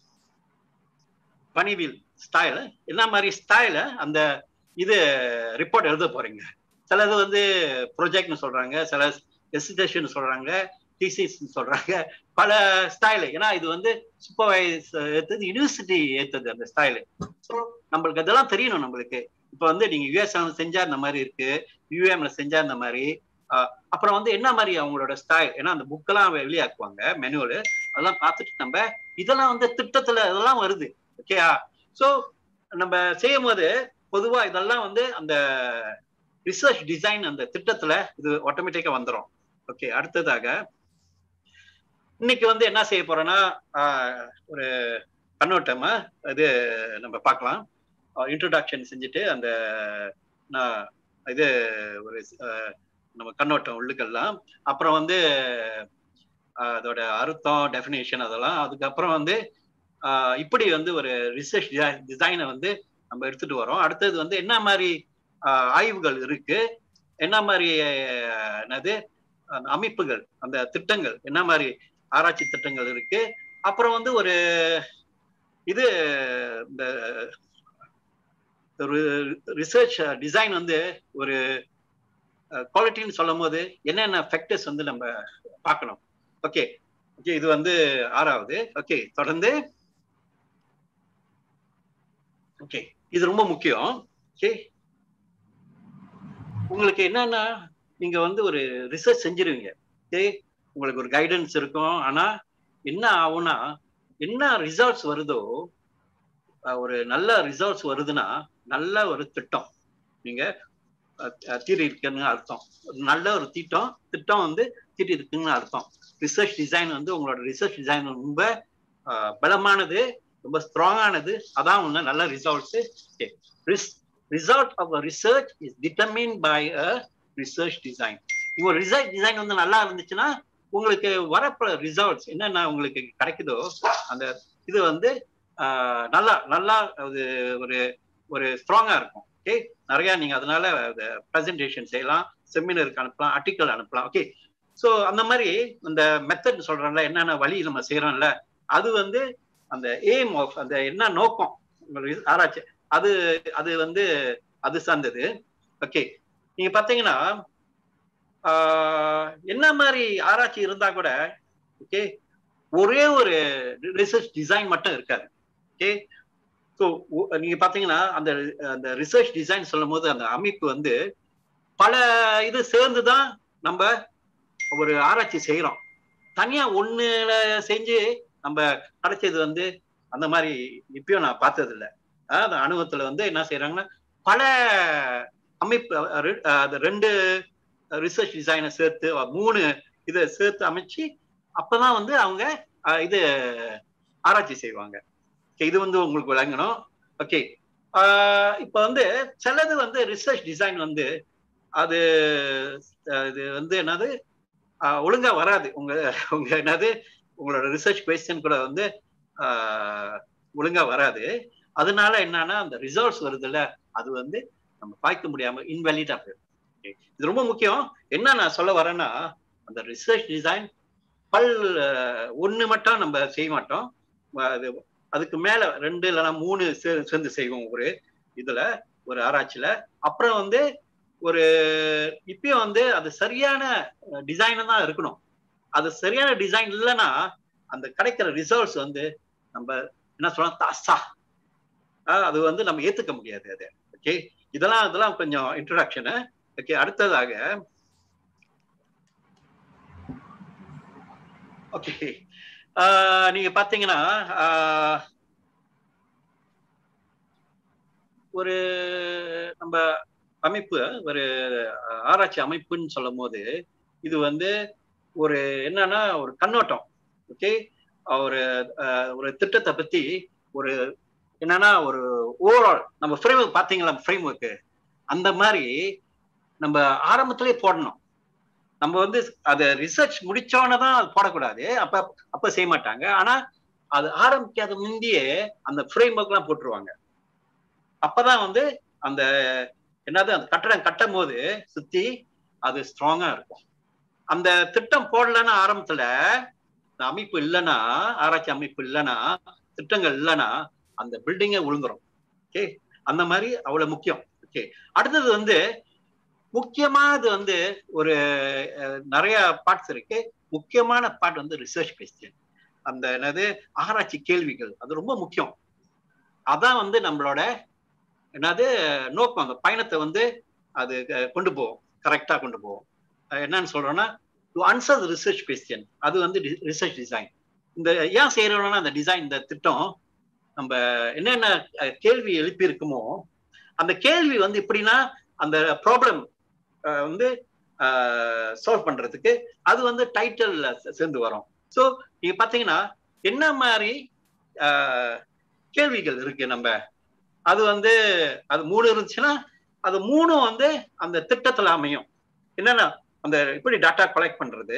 பணிவில் ஸ்டைல் என்ன மாதிரி ஸ்டைல அந்த இது ரிப்போர்ட் எழுத போறீங்க சிலது வந்து ப்ரொஜெக்ட்னு சொல்றாங்க சில எசிடேஷன் சொல்றாங்க டிசிஸ் சொல்றாங்க பல ஸ்டைல் ஏன்னா இது வந்து சூப்பர்வைஸ் ஏத்தது யூனிவர்சிட்டி ஏத்தது அந்த ஸ்டைல் ஸோ நம்மளுக்கு அதெல்லாம் தெரியணும் நம்மளுக்கு இப்போ வந்து நீங்க யூஎஸ் செஞ்சா இந்த மாதிரி இருக்கு யூஎம்ல செஞ்சா இந்த மாதிரி ஆஹ் அப்புறம் வந்து என்ன மாதிரி அவங்களோட ஸ்டைல் ஏன்னா அந்த புக்கெல்லாம் வெளியாக்குவாங்க மெனுவல் அதெல்லாம் பார்த்துட்டு நம்ம இதெல்லாம் வந்து திட்டத்துல இதெல்லாம் வருது ஓகேயா ஸோ நம்ம செய்யும் போது பொதுவா இதெல்லாம் வந்து அந்த ரிசர்ச் டிசைன் அந்த திட்டத்துல இது ஆட்டோமேட்டிக்கா வந்துடும் ஓகே அடுத்ததாக இன்னைக்கு வந்து என்ன செய்ய போறோம்னா ஆஹ், ஒரு கண்ணோட்டமா இது நம்ம பார்க்கலாம் இன்ட்ரோடக்ஷன் செஞ்சுட்டு அந்த நான் இது ஒரு ஆஹ், நம்ம கண்ணோட்டம் உள்ளுக்கெல்லாம் அப்புறம் வந்து ஆஹ், அதோட அர்த்தம் டெஃபினேஷன் அதெல்லாம் அதுக்கப்புறம் வந்து ஆஹ், இப்படி வந்து ஒரு ரிசர்ச் டிசைனை வந்து நம்ம எடுத்துட்டு வரோம் அடுத்தது வந்து என்ன மாதிரி ஆஹ், ஆய்வுகள் இருக்கு என்ன மாதிரி ஆஹ், என்னது அந்த அமைப்புகள் அந்த திட்டங்கள் என்ன மாதிரி ஆராய்ச்சி திட்டங்கள் இருக்கு அப்புறம் வந்து ஒரு இது இந்த ஒரு ரிசர்ச் டிசைன் வந்து ஒரு குவாலிட்டின்னு சொல்லும் போது என்னென்ன ஃபேக்டர்ஸ் வந்து நம்ம பார்க்கணும் ஓகே ஓகே இது வந்து ஆறாவது ஓகே தொடர்ந்து ஓகே இது ரொம்ப முக்கியம் ஓகே உங்களுக்கு என்னன்னா நீங்க வந்து ஒரு ரிசர்ச் செஞ்சிருவீங்க ஓகே உங்களுக்கு ஒரு கைடன்ஸ் இருக்கும் ஆனா என்ன ஆகும்னா என்ன ரிசல்ட்ஸ் வருதோ அஹ் ஒரு நல்ல ரிசல்ட்ஸ் வருதுன்னா நல்ல ஒரு திட்டம் நீங்க தீரி இருக்குன்னு அர்த்தம் ஒரு நல்ல ஒரு திட்டம் திட்டம் வந்து தீட்டி இருக்குன்னு அர்த்தம் ரிசர்ச் டிசைன் வந்து உங்களோட ரிசர்ச் டிசைன் ரொம்ப அஹ், பலமானது ரொம்ப ஸ்ட்ராங்கானது அதான் ஒண்ணு நல்ல results result of research is determine by a research design உங்க ரிசர்ச் டிசைன் வந்து நல்லா இருந்துச்சுன்னா உங்களுக்கு வரப்போற ரிசல்ட்ஸ் என்னென்ன உங்களுக்கு கிடைக்குதோ அந்த இது வந்து ஆஹ், நல்லா நல்லா அது ஒரு ஒரு ஸ்ட்ராங்கா இருக்கும் ஓகே நிறைய நீங்க அதனால ப்ரெசன்டேஷன் செய்யலாம் செமினருக்கு அனுப்பலாம் ஆர்டிக்கல் அனுப்பலாம் ஓகே ஸோ அந்த மாதிரி இந்த மெத்தட் சொல்றோம்ல என்னென்ன வழி நம்ம செய்யறோம்ல அது வந்து அந்த எய்ம் ஆஃப் அந்த என்ன நோக்கம் உங்களுக்கு ஆராய்ச்சி அது அது வந்து அது சார்ந்தது ஓகே நீங்க பாத்தீங்கன்னா ஆஹ், என்ன மாதிரி ஆராய்ச்சி இருந்தா கூட ஓகே ஒரே ஒரு ரிசர்ச் டிசைன் மட்டும் இருக்காது ஓகே ஸோ நீங்க பாத்தீங்கன்னா அந்த அந்த ரிசர்ச் டிசைன் சொல்லும் போது அந்த அமைப்பு வந்து பல இது சேர்ந்து தான் நம்ம ஒரு ஆராய்ச்சி செய்யறோம் தனியா ஒண்ணுல செஞ்சு நம்ம கிடைச்சது வந்து அந்த மாதிரி இப்பயும் நான் பார்த்தது இல்லை அந்த அனுபவத்துல வந்து என்ன செய்யறாங்கன்னா பல அமைப்பு அஹ், ரெ- அஹ், அது ரெண்டு ரிசர்ச் டிசைனை சேர்த்து அஹ், மூணு இதை சேர்த்து அமைச்சு அப்பதான் வந்து அவங்க அஹ், இது ஆராய்ச்சி செய்வாங்க Okay, இது வந்து உங்களுக்கு விளங்கணும் ஓகே இப்ப வந்து சிலது வந்து ரிசர்ச் டிசைன் வந்து அது அஹ், இது வந்து என்னது அஹ், ஒழுங்கா வராது உங்க உங்க என்னது உங்களோட ரிசர்ச் கொஸ்டின் கூட வந்து ஆஹ், ஒழுங்கா வராது அதனால என்னன்னா அந்த ரிசல்ட்ஸ் வருதுல்ல அது வந்து நம்ம பார்க்க முடியாம இன்வெலிடா போயிடும் Okay. இது ரொம்ப முக்கியம் என்ன நான் சொல்ல வரேன்னா அந்த ரிசர்ச் டிசைன் பல் அஹ், ஒண்ணு மட்டும் நம்ம செய்ய மாட்டோம் அது அதுக்கு மேல ரெண்டு இல்லைன்னா மூணு சே- சேர்ந்து செய்வோம் ஒரு இதுல ஒரு ஆராய்ச்சியில அப்புறம் வந்து ஒரு இப்பயும் வந்து அது சரியான டிசைன் தான் இருக்கணும் அது சரியான டிசைன் இல்லைன்னா அந்த கிடைக்கிற ரிசல்ட்ஸ் வந்து நம்ம என்ன சொல்லலாம் தாசா ஆஹ் அது வந்து நம்ம ஏத்துக்க முடியாது அது ஓகே இதெல்லாம் இதெல்லாம் கொஞ்சம் இன்ட்ரடக்ஷனு ஓகே அடுத்ததாக ஓகே நீங்க பாத்தீங்கன்னா ஆஹ், ஒரு நம்ம அமைப்பு ஒரு ஆராய்ச்சி அமைப்புன்னு சொல்லும் போது இது வந்து ஒரு என்னன்னா ஒரு கண்ணோட்டம் ஓகே ஒரு அஹ், ஒரு திட்டத்தை பத்தி ஒரு என்னன்னா ஒரு ஓவரால் நம்ம ஃப்ரேம் ஒர்க் பாத்தீங்களா ஃப்ரேம் ஒர்க்கு அந்த மாதிரி நம்ம ஆரம்பத்திலே போடணும் நம்ம வந்து அதை ரிசர்ச் முடிச்சோன்னு தான் அது போடக்கூடாது அப்ப அப்ப செய்ய மாட்டாங்க ஆனா அது ஆரம்பிக்காத முந்தியே அந்த ஃப்ரேம் ஒர்க் எல்லாம் போட்டுருவாங்க அப்பதான் வந்து அந்த என்னது அந்த கட்டடம் கட்டும் போது சுத்தி அது ஸ்ட்ராங்கா இருக்கும் அந்த திட்டம் போடலன்னா ஆரம்பத்துல இந்த அமைப்பு இல்லைன்னா ஆராய்ச்சி அமைப்பு இல்லைன்னா திட்டங்கள் இல்லைன்னா அந்த பில்டிங்கே விழுந்துரும் ஓகே அந்த மாதிரி அவ்வளவு முக்கியம் ஓகே அடுத்தது வந்து முக்கியமானது வந்து ஒரு அஹ், நிறைய பார்ட்ஸ் இருக்கு முக்கியமான பார்ட் வந்து ரிசர்ச் கொஸ்டின் அந்த என்னது ஆராய்ச்சி கேள்விகள் அது ரொம்ப முக்கியம் அதான் வந்து நம்மளோட என்னது நோக்கம் அந்த பயணத்தை வந்து அது அஹ், கொண்டு போகும் கரெக்டா கொண்டு போகும் அஹ், என்னன்னு சொல்றோம்னா டு ஆன்சர் ரிசர்ச் கொஸ்டின் அது வந்து ரிசர்ச் டிசைன் இந்த ஏன் செய்யறோம்னா அந்த டிசைன் இந்த திட்டம் நம்ம என்னென்ன அஹ், கேள்வி எழுப்பி இருக்குமோ அந்த கேள்வி வந்து எப்படின்னா அந்த ப்ராப்ளம் வந்து சால்வ் பண்றதுக்கு அது வந்து டைட்டில் சேர்ந்து வரும் ஸோ நீங்க பாத்தீங்கன்னா என்ன மாதிரி அஹ், கேள்விகள் இருக்கு நம்ம அது வந்து அது மூணு இருந்துச்சுன்னா அது மூணும் வந்து அந்த திட்டத்துல அமையும் என்னன்னா அந்த எப்படி டாட்டா கலெக்ட் பண்றது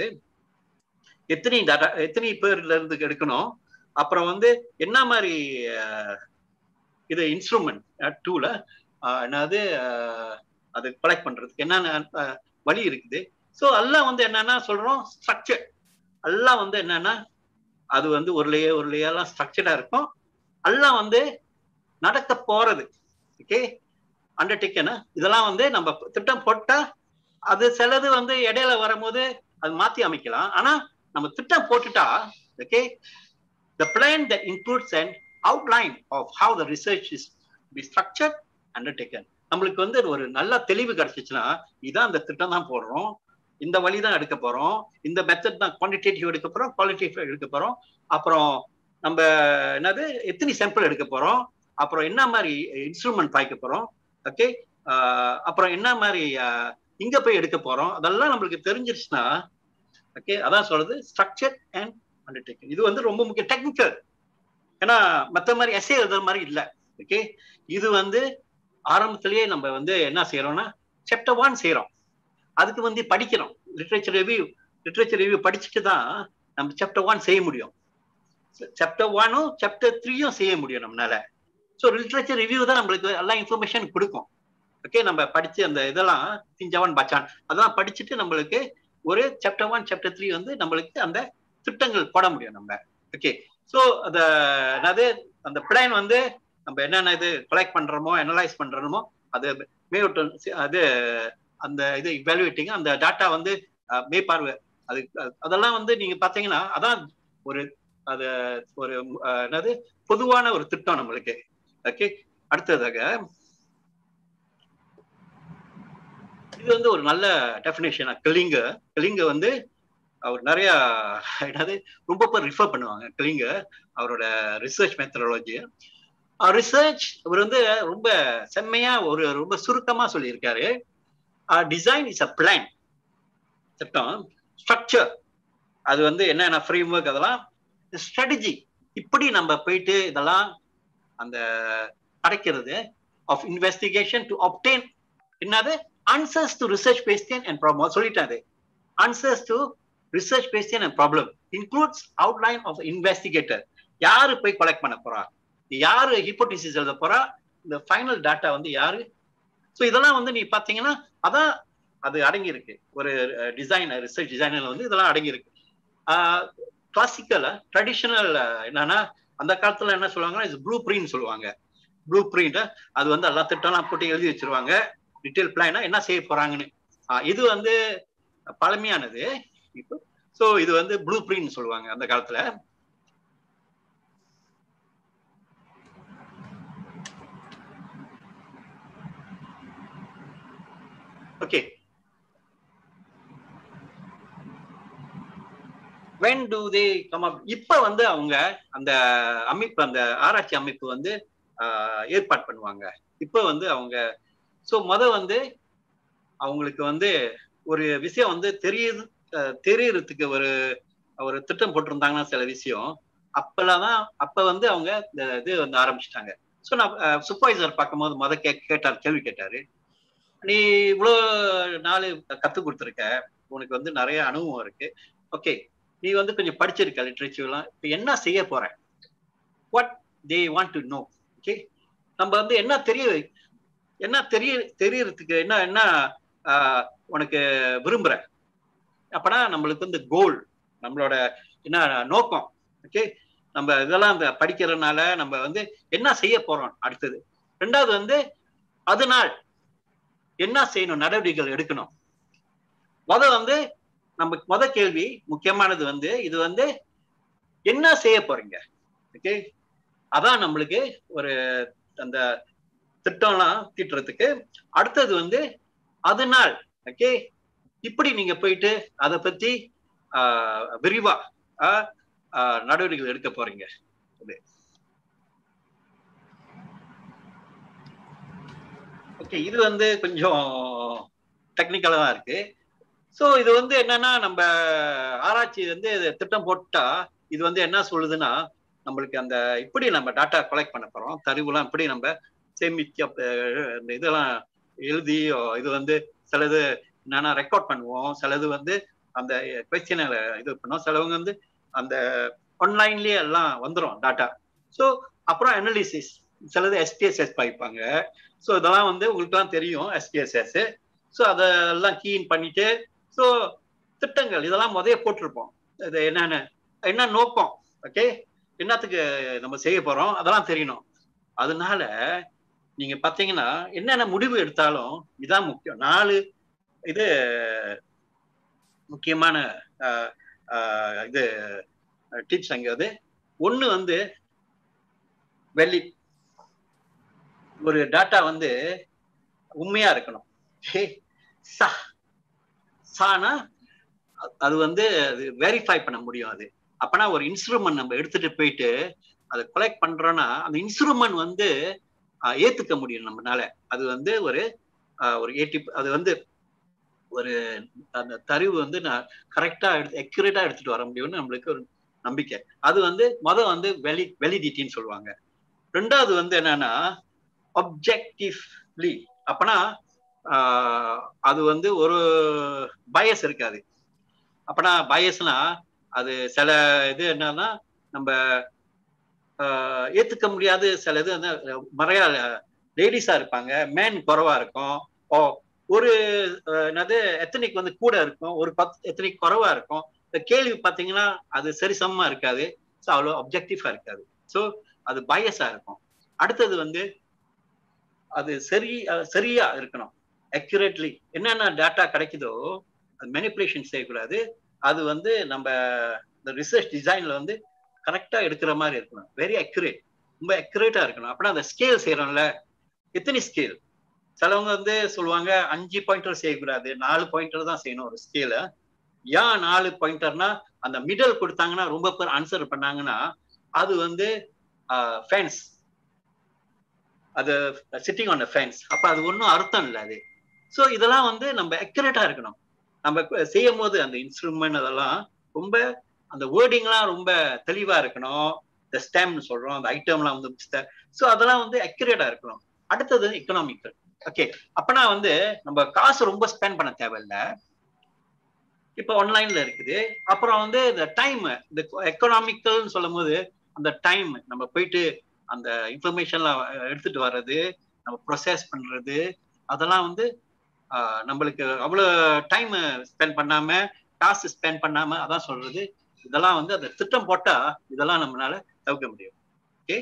எத்தனை டாட்டா எத்தனை பேர்ல இருந்து எடுக்கணும் அப்புறம் வந்து என்ன மாதிரி அஹ், இது இன்ஸ்ட்ருமெண்ட் டூல என்னது அஹ், அது கலெக்ட் பண்றதுக்கு என்னென்ன அஹ், வழி இருக்குது ஸோ எல்லாம் வந்து என்னன்னா சொல்றோம் ஸ்ட்ரக்சர் எல்லாம் வந்து என்னன்னா அது வந்து ஒரு லேயர் ஒரு லேயர்லாம் ஸ்ட்ரக்சர்டா இருக்கும் எல்லாம் வந்து நடக்க போறது ஓகே அண்டர்டேக்கன் இதெல்லாம் வந்து நம்ம திட்டம் போட்டா அது சிலது வந்து இடையில வரும்போது அது மாத்தி அமைக்கலாம் ஆனா நம்ம திட்டம் போட்டுட்டா okay the plan that includes an outline of how the research is be structured undertaken நம்மளுக்கு வந்து ஒரு நல்ல தெளிவு கிடைச்சிச்சுன்னா இதான் அந்த திட்டம் தான் போடுறோம் இந்த வழி தான் எடுக்க போறோம் இந்த மெத்தட் தான் குவான்டிடேட்டிவ் எடுக்க போறோம் குவாலிட்டேட்டிவ் எடுக்க போறோம் அப்புறம் நம்ம என்னது எத்தனை சாம்பிள் எடுக்க போறோம் அப்புறம் என்ன மாதிரி இன்ஸ்ட்ருமெண்ட் பாய்க்க போறோம் ஓகே அப்புறம் என்ன மாதிரி ஆஹ், இங்க போய் எடுக்க போறோம் அதெல்லாம் நம்மளுக்கு தெரிஞ்சிருச்சுன்னா ஓகே அதான் சொல்றது ஸ்ட்ரக்சர் அண்ட் அண்டர்டேக்கிங் இது வந்து ரொம்ப முக்கியம் டெக்னிக்கல் ஏன்னா மத்த மாதிரி எஸ்ஏ எழுதுற மாதிரி இல்ல ஓகே இது வந்து ஆரம்பத்திலேயே நம்ம வந்து என்ன செய்யறோம்னா சாப்டர் ஒன் செய்யறோம் அதுக்கு வந்து படிக்கிறோம் லிட்ரேச்சர் ரிவ்யூ லிட்ரேச்சர் ரிவ்யூ படிச்சுட்டு தான் நம்ம சாப்டர் ஒன் செய்ய முடியும் சாப்டர் ஒனும் சாப்டர் த்ரீயும் செய்ய முடியும் நம்மளால ஸோ லிட்ரேச்சர் ரிவ்யூ தான் நம்மளுக்கு எல்லா இன்ஃபர்மேஷன் கொடுக்கும் ஓகே நம்ம படிச்சு அந்த இதெல்லாம் திஞ்சவன் பச்சான் அதெல்லாம் படிச்சுட்டு நம்மளுக்கு ஒரு சாப்டர் ஒன் சாப்டர் த்ரீ வந்து நம்மளுக்கு அந்த திட்டங்கள் போட முடியும் நம்ம ஓகே ஸோ அந்த என்னது அந்த பிளான் வந்து நம்ம என்னென்ன இது கலெக்ட் பண்றோமோ அனலைஸ் பண்றோமோ அது மேலோட்டம் அது அந்த இது இவாலுவேட்டிங் அந்த டாட்டா வந்து அஹ், மேற்பார்வை அது அது- அதெல்லாம் வந்து நீங்க பாத்தீங்கன்னா அதான் ஒரு அது ஒரு அஹ், என்னது பொதுவான ஒரு திட்டம் நம்மளுக்கு ஓகே அடுத்ததாக இது வந்து ஒரு நல்ல டெஃபினேஷன் கிளிங்க கிளிங்க வந்து அவர் நிறைய என்னது ரொம்ப பேர் ரிஃபர் பண்ணுவாங்க கிளிங்க அவரோட ரிசர்ச் மெத்தடாலஜி ரிசர்ச் அவர் வந்து ரொம்ப செம்மையா ஒரு ரொம்ப சுருக்கமா சொல்லியிருக்காரு டிசைன் இஸ் அ பிளான் திட்டம் ஸ்ட்ரக்சர் அது வந்து என்னென்ன ஃப்ரேம் ஒர்க் அதெல்லாம் ஸ்ட்ராட்டஜி இப்படி நம்ம போயிட்டு இதெல்லாம் அந்த அடைக்கிறது ஆஃப் இன்வெஸ்டிகேஷன் டு obtain என்னது answers to research question and problem சொல்லிட்டாரு answers to research question and problem includes outline of investigator யாரு போய் கலெக்ட் பண்ண போறா யாரு ஹிப்போட்டிசிஸ் எழுத போறா இந்த ஃபைனல் டாட்டா வந்து யாரு ஸோ இதெல்லாம் வந்து நீ பாத்தீங்கன்னா அதான் அது அடங்கி இருக்கு ஒரு டிசைனர் ரிசர்ச் டிசைனர் வந்து இதெல்லாம் அடங்கி இருக்கு கிளாசிக்கல் ட்ரெடிஷனல் என்னன்னா அந்த காலத்துல என்ன சொல்லுவாங்கன்னா இது ப்ளூ பிரிண்ட் சொல்லுவாங்க ப்ளூ பிரிண்ட் அது வந்து எல்லா திட்டம்லாம் போட்டு எழுதி வச்சிருவாங்க டீடைல் பிளானா என்ன செய்ய போறாங்கன்னு ஆஹ் இது வந்து பழமையானது இப்போ ஸோ இது வந்து ப்ளூ பிரிண்ட் சொல்லுவாங்க அந்த காலத்துல okay when do they come up இப்ப வந்து அவங்க அந்த அமைப்பு அந்த ஆராய்ச்சி அமைப்பு வந்து ஆஹ், ஏற்பாடு பண்ணுவாங்க இப்ப வந்து அவங்க சோ முத வந்து அவங்களுக்கு வந்து ஒரு விஷயம் வந்து தெரியுது அஹ், தெரியறதுக்கு ஒரு ஒரு திட்டம் போட்டிருந்தாங்கன்னா சில விஷயம் அப்பெல்லாம் தான் அப்ப வந்து அவங்க இந்த இது வந்து ஆரம்பிச்சிட்டாங்க ஸோ நான் சூப்பர்வைசர் பார்க்கும்போது முத கே கேட்டார் கேள்வி கேட்டாரு நீ இவ்வளோ நாள் கத்து கொடுத்துருக்க உனக்கு வந்து நிறைய அனுபவம் இருக்கு ஓகே நீ வந்து கொஞ்சம் படிச்சிருக்க லிட்ரேச்சர்லாம் இப்போ என்ன செய்ய போற what they want to know okay நம்ம வந்து என்ன தெரிய என்ன தெரிய தெரியறதுக்கு என்ன என்ன ஆஹ், உனக்கு விரும்புற அப்பனா நம்மளுக்கு வந்து கோல் நம்மளோட என்ன நோக்கம் ஓகே நம்ம இதெல்லாம் இந்த படிக்கிறதுனால நம்ம வந்து என்ன செய்ய போறோம் அடுத்தது ரெண்டாவது வந்து அதனால் என்ன செய்யணும் நடவடிக்கைகள் எடுக்கணும் முத வந்து நம்ம முத கேள்வி முக்கியமானது வந்து இது வந்து என்ன செய்ய போறீங்க ஓகே அதான் நம்மளுக்கு ஒரு அந்த திட்டம்லாம் தீட்டுறதுக்கு அடுத்தது வந்து அதனால் ஓகே இப்படி நீங்க போயிட்டு அதை பத்தி ஆஹ், விரிவா ஆஹ், ஆஹ், நடவடிக்கைகள் எடுக்க போறீங்க ஓகே இது வந்து கொஞ்சம் டெக்னிக்கலா தான் இருக்கு ஸோ இது வந்து என்னன்னா நம்ம ஆராய்ச்சி வந்து இது திட்டம் போட்டா இது வந்து என்ன சொல்லுதுன்னா நம்மளுக்கு அந்த இப்படி நம்ம டாட்டா கலெக்ட் பண்ண போறோம் தரவுலாம் இப்படி நம்ம சேமிக்க அஹ், இந்த இதெல்லாம் எழுதி அஹ், இது வந்து சிலது என்னன்னா ரெக்கார்ட் பண்ணுவோம் சிலது வந்து அந்த கொஸ்டினை இது பண்ணுவோம் சிலவங்க வந்து அந்த ஆன்லைன்லயே எல்லாம் வந்துடும் டாட்டா ஸோ அப்புறம் அனலிசிஸ் சிலது எஸ்பிஎஸ்எஸ் பாய்ப்பாங்க ஸோ இதெல்லாம் வந்து உங்களுக்குலாம் தெரியும் எஸ்பிஎஸ்எஸ் ஸோ அதெல்லாம் கீன் பண்ணிட்டு ஸோ திட்டங்கள் இதெல்லாம் முதல்ல போட்டிருப்போம் இது என்னென்ன என்ன நோக்கம் ஓகே என்னத்துக்கு நம்ம செய்ய போறோம் அதெல்லாம் தெரியணும் அதனால நீங்க பாத்தீங்கன்னா என்னென்ன முடிவு எடுத்தாலும் இதான் முக்கியம் நாலு இது முக்கியமான ஆஹ், ஆஹ், இது டிப்ஸ் அங்கிறது ஒண்ணு வந்து வெள்ளி ஒரு டாட்டா வந்து உண்மையா இருக்கணும் ஹே, சா சானா அ- அது வந்து அது வெரிஃபை பண்ண முடியும் அது அப்பனா ஒரு இன்ஸ்ட்ருமெண்ட் நம்ம எடுத்துட்டு போயிட்டு அதை கொலெக்ட் பண்றோம்னா அந்த இன்ஸ்ட்ருமெண்ட் வந்து ஆஹ், ஏத்துக்க முடியும் நம்மனால அது வந்து ஒரு ஆஹ், ஒரு ஏடி அது வந்து ஒரு அந்த தரிவு வந்து நான் கரெக்டா எடுத்து அக்யூரேட்டா எடுத்துட்டு வர முடியும்னு நம்மளுக்கு ஒரு நம்பிக்கை அது வந்து மொதல் வந்து வெலி வெலிடிட்டின்னு சொல்லுவாங்க ரெண்டாவது வந்து என்னன்னா objectively அப்பனா ஆஹ், அது வந்து ஒரு பயஸ் இருக்காது அப்பனா பயஸ்னா அது சில இது என்னன்னா நம்ம ஆஹ், ஏத்துக்க முடியாது சில இது வந்து நிறைய லேடிஸா இருப்பாங்க மேன் குறைவா இருக்கும் ஓ ஒரு ஆஹ், என்னது எத்தனைக்கு வந்து கூட இருக்கும் ஒரு பத் எத்தனைக்கு குறைவா இருக்கும் இந்த கேள்வி பாத்தீங்கன்னா அது சரிசமமா இருக்காது ஸோ அவ்வளோ அப்ஜெக்டிவா இருக்காது ஸோ அது பயஸா இருக்கும் அடுத்தது வந்து அது சரி அஹ் சரியா இருக்கணும் அக்யூரேட்லி என்னென்ன டேட்டா கிடைக்குதோ அது மெனிப்புலேஷன் செய்யக்கூடாது அது வந்து நம்ம இந்த ரிசர்ச் டிசைன்ல வந்து கரெக்டா எடுக்கிற மாதிரி இருக்கணும் வெரி அக்யூரேட் ரொம்ப அக்யூரேட்டா இருக்கணும் அப்படின்னா அந்த ஸ்கேல் செய்யறோம்ல எத்தனை ஸ்கேல் சிலவங்க வந்து சொல்லுவாங்க அஞ்சு பாயிண்டர் செய்யக்கூடாது நாலு பாயிண்டர் தான் செய்யணும் ஒரு ஸ்கேல ஏன் நாலு பாயிண்டர்னா அந்த மிடல் கொடுத்தாங்கன்னா ரொம்ப பேர் ஆன்சர் பண்ணாங்கன்னா அது வந்து ஃபேன்ஸ் அது சிட்டிங் ஆன் ஃபேன்ஸ் அப்ப அது ஒன்றும் அர்த்தம் இல்லை அது ஸோ இதெல்லாம் வந்து நம்ம அக்யூரேட்டா இருக்கணும் நம்ம கு- செய்யும் போது அந்த இன்ஸ்ட்ருமெண்ட் அதெல்லாம் ரொம்ப அந்த வேர்டிங்லாம் ரொம்ப தெளிவா இருக்கணும் இந்த ஸ்டேம்னு சொல்றோம் அந்த ஐட்டம்லாம் வந்து ஸோ அதெல்லாம் வந்து அக்யூரேட்டா இருக்கணும் அடுத்தது எக்கனாமிக்கல் ஓகே அப்பனா வந்து நம்ம காசு ரொம்ப ஸ்பெண்ட் பண்ண தேவையில்ல இப்போ ஆன்லைன்ல இருக்குது அப்புறம் வந்து இந்த டைம் இந்த எக்கனாமிக்கல்னு சொல்லும் போது அந்த டைம் நம்ம போயிட்டு அந்த இன்ஃபர்மேஷன்லாம் எடுத்துட்டு வர்றது நம்ம ப்ரொசஸ் பண்றது அதெல்லாம் வந்து ஆஹ், நம்மளுக்கு அவ்வளோ டைம் ஸ்பெண்ட் பண்ணாம காசு ஸ்பெண்ட் பண்ணாம அதான் சொல்றது இதெல்லாம் வந்து அந்த திட்டம் போட்டா இதெல்லாம் நம்மளால தவிர்க்க முடியும் ஓகே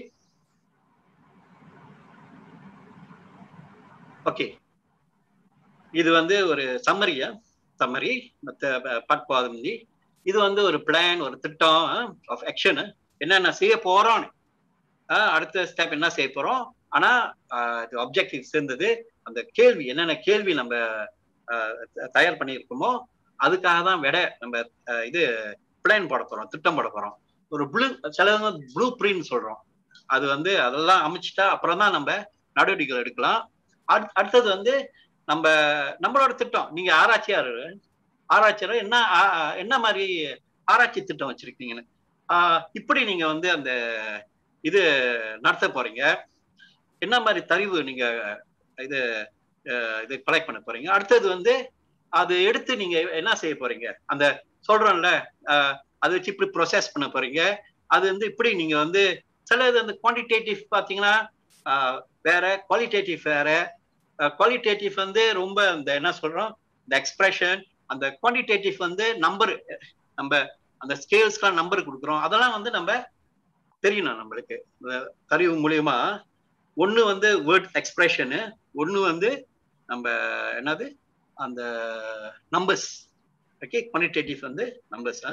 ஓகே இது வந்து ஒரு சம்மரியா சம்மரி மற்ற பட்பாதம் இது வந்து ஒரு பிளான் ஒரு திட்டம் ஆஃப் ஆக்ஷன் என்னென்ன செய்ய போறோம்னு ஆஹ் அடுத்த ஸ்டெப் என்ன செய்ய போறோம் ஆனா அப்ஜெக்டிவ் சேர்ந்தது அந்த கேள்வி என்னென்ன கேள்வி நம்ம ஆஹ் த- தயார் பண்ணியிருக்கோமோ அதுக்காக தான் விட நம்ம ஆஹ் இது பிளான் போட போறோம் திட்டம் போட போறோம் ஒரு ப்ளூ சிலவங்க ப்ளூ பிரிண்ட் சொல்றோம் அது வந்து அதெல்லாம் அமைச்சிட்டா அப்புறம் தான் நம்ம நடவடிக்கைகள் எடுக்கலாம் அடுத்- அடுத்தது வந்து நம்ம நம்மளோட திட்டம் நீங்க ஆராய்ச்சியாளர் ஆராய்ச்சியாளர் என்ன ஆ- ஆ- என்ன மாதிரி ஆராய்ச்சி திட்டம் வச்சிருக்கீங்கன்னு ஆஹ் இப்படி நீங்க வந்து அந்த இது நடத்த போறீங்க என்ன மாதிரி தரிவு நீங்க இது அஹ், இது கலெக்ட் பண்ண போறீங்க அடுத்தது வந்து அது எடுத்து நீங்க என்ன செய்ய போறீங்க அந்த சொல்றோம்ல அஹ், அதை வச்சு இப்படி ப்ரொசஸ் பண்ண போறீங்க அது வந்து இப்படி நீங்க வந்து சில இது அந்த குவான்டிடேட்டிவ் பாத்தீங்கன்னா ஆஹ், வேற குவாலிட்டேட்டிவ் வேற குவாலிட்டேட்டிவ் வந்து ரொம்ப அந்த என்ன சொல்றோம் இந்த எக்ஸ்பிரஷன் அந்த குவான்டிடேட்டிவ் வந்து நம்பர் நம்ம அந்த ஸ்கேல்ஸ்க்குலாம் நம்பர் கொடுக்குறோம் அதெல்லாம் வந்து நம்ம தெரியணும் நம்மளுக்கு இந்த கருவி மூலியமா ஒண்ணு வந்து வேர்ட் எக்ஸ்பிரஷனு ஒண்ணு வந்து நம்ம என்னது அந்த நம்பர்ஸ் ஓகே குவான்டிடேட்டிவ் வந்து நம்பர்ஸ்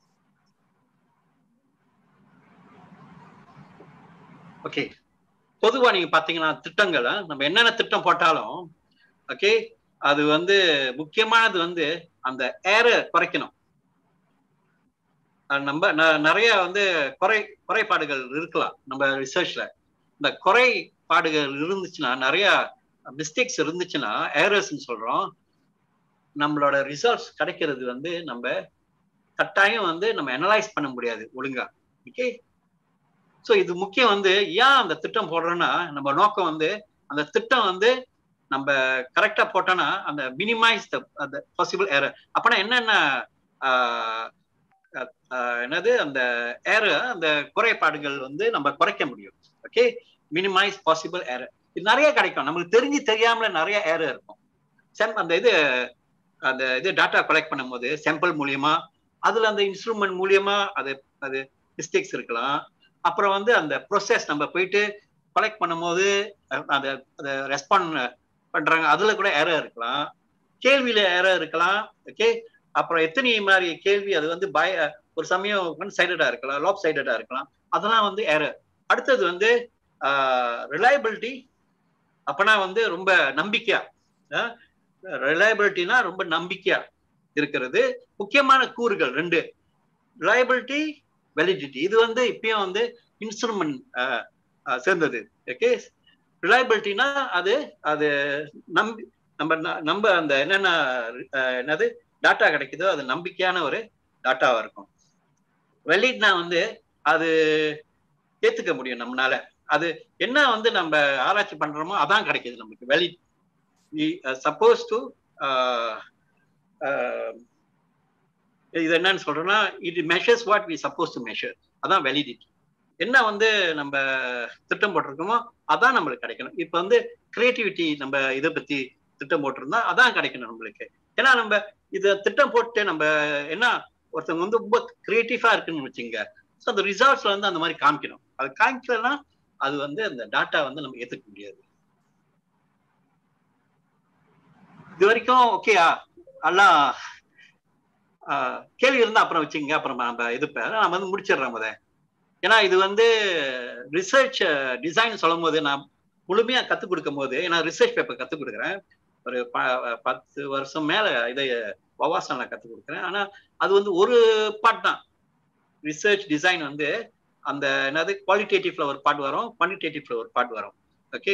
ஓகே பொதுவா நீங்க பாத்தீங்கன்னா திட்டங்களை நம்ம என்னென்ன திட்டம் போட்டாலும் ஓகே அது வந்து முக்கியமானது வந்து அந்த ஏரை குறைக்கணும் அஹ் நம்ம ந- நிறைய வந்து குறை குறைபாடுகள் இருக்கலாம் நம்ம ரிசர்ச்ல இந்த குறைபாடுகள் இருந்துச்சுன்னா நிறைய மிஸ்டேக்ஸ் இருந்துச்சுன்னா ஏரர்ஸ்ன்னு சொல்றோம் நம்மளோட ரிசல்ட்ஸ் கிடைக்கிறது வந்து நம்ம கட்டாயம் வந்து நம்ம அனலைஸ் பண்ண முடியாது ஒழுங்கா ஓகே ஸோ இது முக்கியம் வந்து ஏன் அந்த திட்டம் போடுறோம்னா நம்ம நோக்கம் வந்து அந்த திட்டம் வந்து நம்ம கரெக்டா போட்டோம்னா அந்த மினிமைஸ் த அந்த பாசிபிள் ஏரர் அப்பனா என்னென்ன ஆஹ், ஆஹ், என்னது அந்த ஏரர் அந்த குறைபாடுகள் வந்து நம்ம குறைக்க முடியும் ஓகே மினிமைஸ் பாசிபிள் ஏரர் இது நிறைய கிடைக்கும் நம்மளுக்கு தெரிஞ்சு தெரியாமல நிறைய ஏரர் இருக்கும் செம் அந்த இது அந்த இது டாட்டா கலெக்ட் பண்ணும்போது சாம்பிள் மூலியமா அதுல அந்த இன்ஸ்ட்ருமெண்ட் மூலியமா அது அது மிஸ்டேக்ஸ் இருக்கலாம் அப்புறம் வந்து அந்த ப்ரொசஸ் நம்ம போயிட்டு கலெக்ட் பண்ணும்போது அஹ், அந்த அதை ரெஸ்பாண்ட் பண்றாங்க அதுல கூட ஏரர் இருக்கலாம் கேள்வியில ஏரர் இருக்கலாம் ஓகே அப்புறம் எத்தனை மாதிரி கேள்வி அது வந்து பய ஒரு சமயம் ஒன் சைடடா இருக்கலாம் லாப் சைடடா இருக்கலாம் அதெல்லாம் வந்து ஏரர் அடுத்தது வந்து ரிலையபிலிட்டி அப்பனா வந்து ரொம்ப நம்பிக்கையா ரிலையபிலிட்டினா ரொம்ப நம்பிக்கையா இருக்கிறது முக்கியமான கூறுகள் ரெண்டு ரிலையபிலிட்டி வெலிடிட்டி இது வந்து இப்பயும் வந்து இன்ஸ்ட்ருமெண்ட் சேர்ந்தது ஓகே ரிலையபிலிட்டினா அது அது நம்பி நம்ம ந- நம்ம அந்த என்னென்ன அஹ், என்னது டாட்டா கிடைக்குதோ அது நம்பிக்கையான ஒரு டாட்டாவா இருக்கும் வெளியிட்னா வந்து அது ஏத்துக்க முடியும் நம்மளால அது என்ன வந்து நம்ம ஆராய்ச்சி பண்றோமோ அதான் கிடைக்குது நமக்கு வெளி சப்போஸ் டு இது என்னன்னு சொல்றோம்னா இது measures what we suppose to measure அதான் வெலிடிட்டி என்ன வந்து நம்ம திட்டம் போட்டிருக்கோமோ அதான் நம்மளுக்கு கிடைக்கணும் இப்போ வந்து கிரியேட்டிவிட்டி நம்ம இதை பத்தி திட்டம் போட்டிருந்தா அதான் கிடைக்கணும் நம்மளுக்கு ஏன்னா நம்ம இதை திட்டம் போட்டு நம்ம என்ன ஒருத்தவங்க வந்து ரொம்ப கிரியேட்டிவா இருக்குன்னு வச்சுங்க ஸோ அந்த ரிசல்ட்ஸ்ல வந்து அந்த மாதிரி காமிக்கணும் அது காமிக்கலன்னா அது வந்து அந்த டாட்டா வந்து நம்ம ஏத்துக்க முடியாது இது வரைக்கும் ஓகேயா எல்லாம் கேள்வி இருந்தா அப்புறம் வச்சுங்க அப்புறம் நம்ம இது நம்ம வந்து முடிச்சிடுறோம் முத ஏன்னா இது வந்து ரிசர்ச் டிசைன் சொல்லும் போது நான் முழுமையா கத்துக் கொடுக்கும் போது ஏன்னா ரிசர்ச் பேப்பர் கத்துக் கொடுக்குறேன் ஒரு பத்து வருஷம் மேல இதை வவாசன கத்துக் கொடுக்குறேன் ஆனா அது வந்து ஒரு பார்ட் தான் ரிசர்ச் டிசைன் வந்து அந்த என்னது குவாலிட்டேட்டிவ்ல ஒரு பார்ட் வரும் குவான்டிடேட்டிவ்ல ஒரு பார்ட் வரும் ஓகே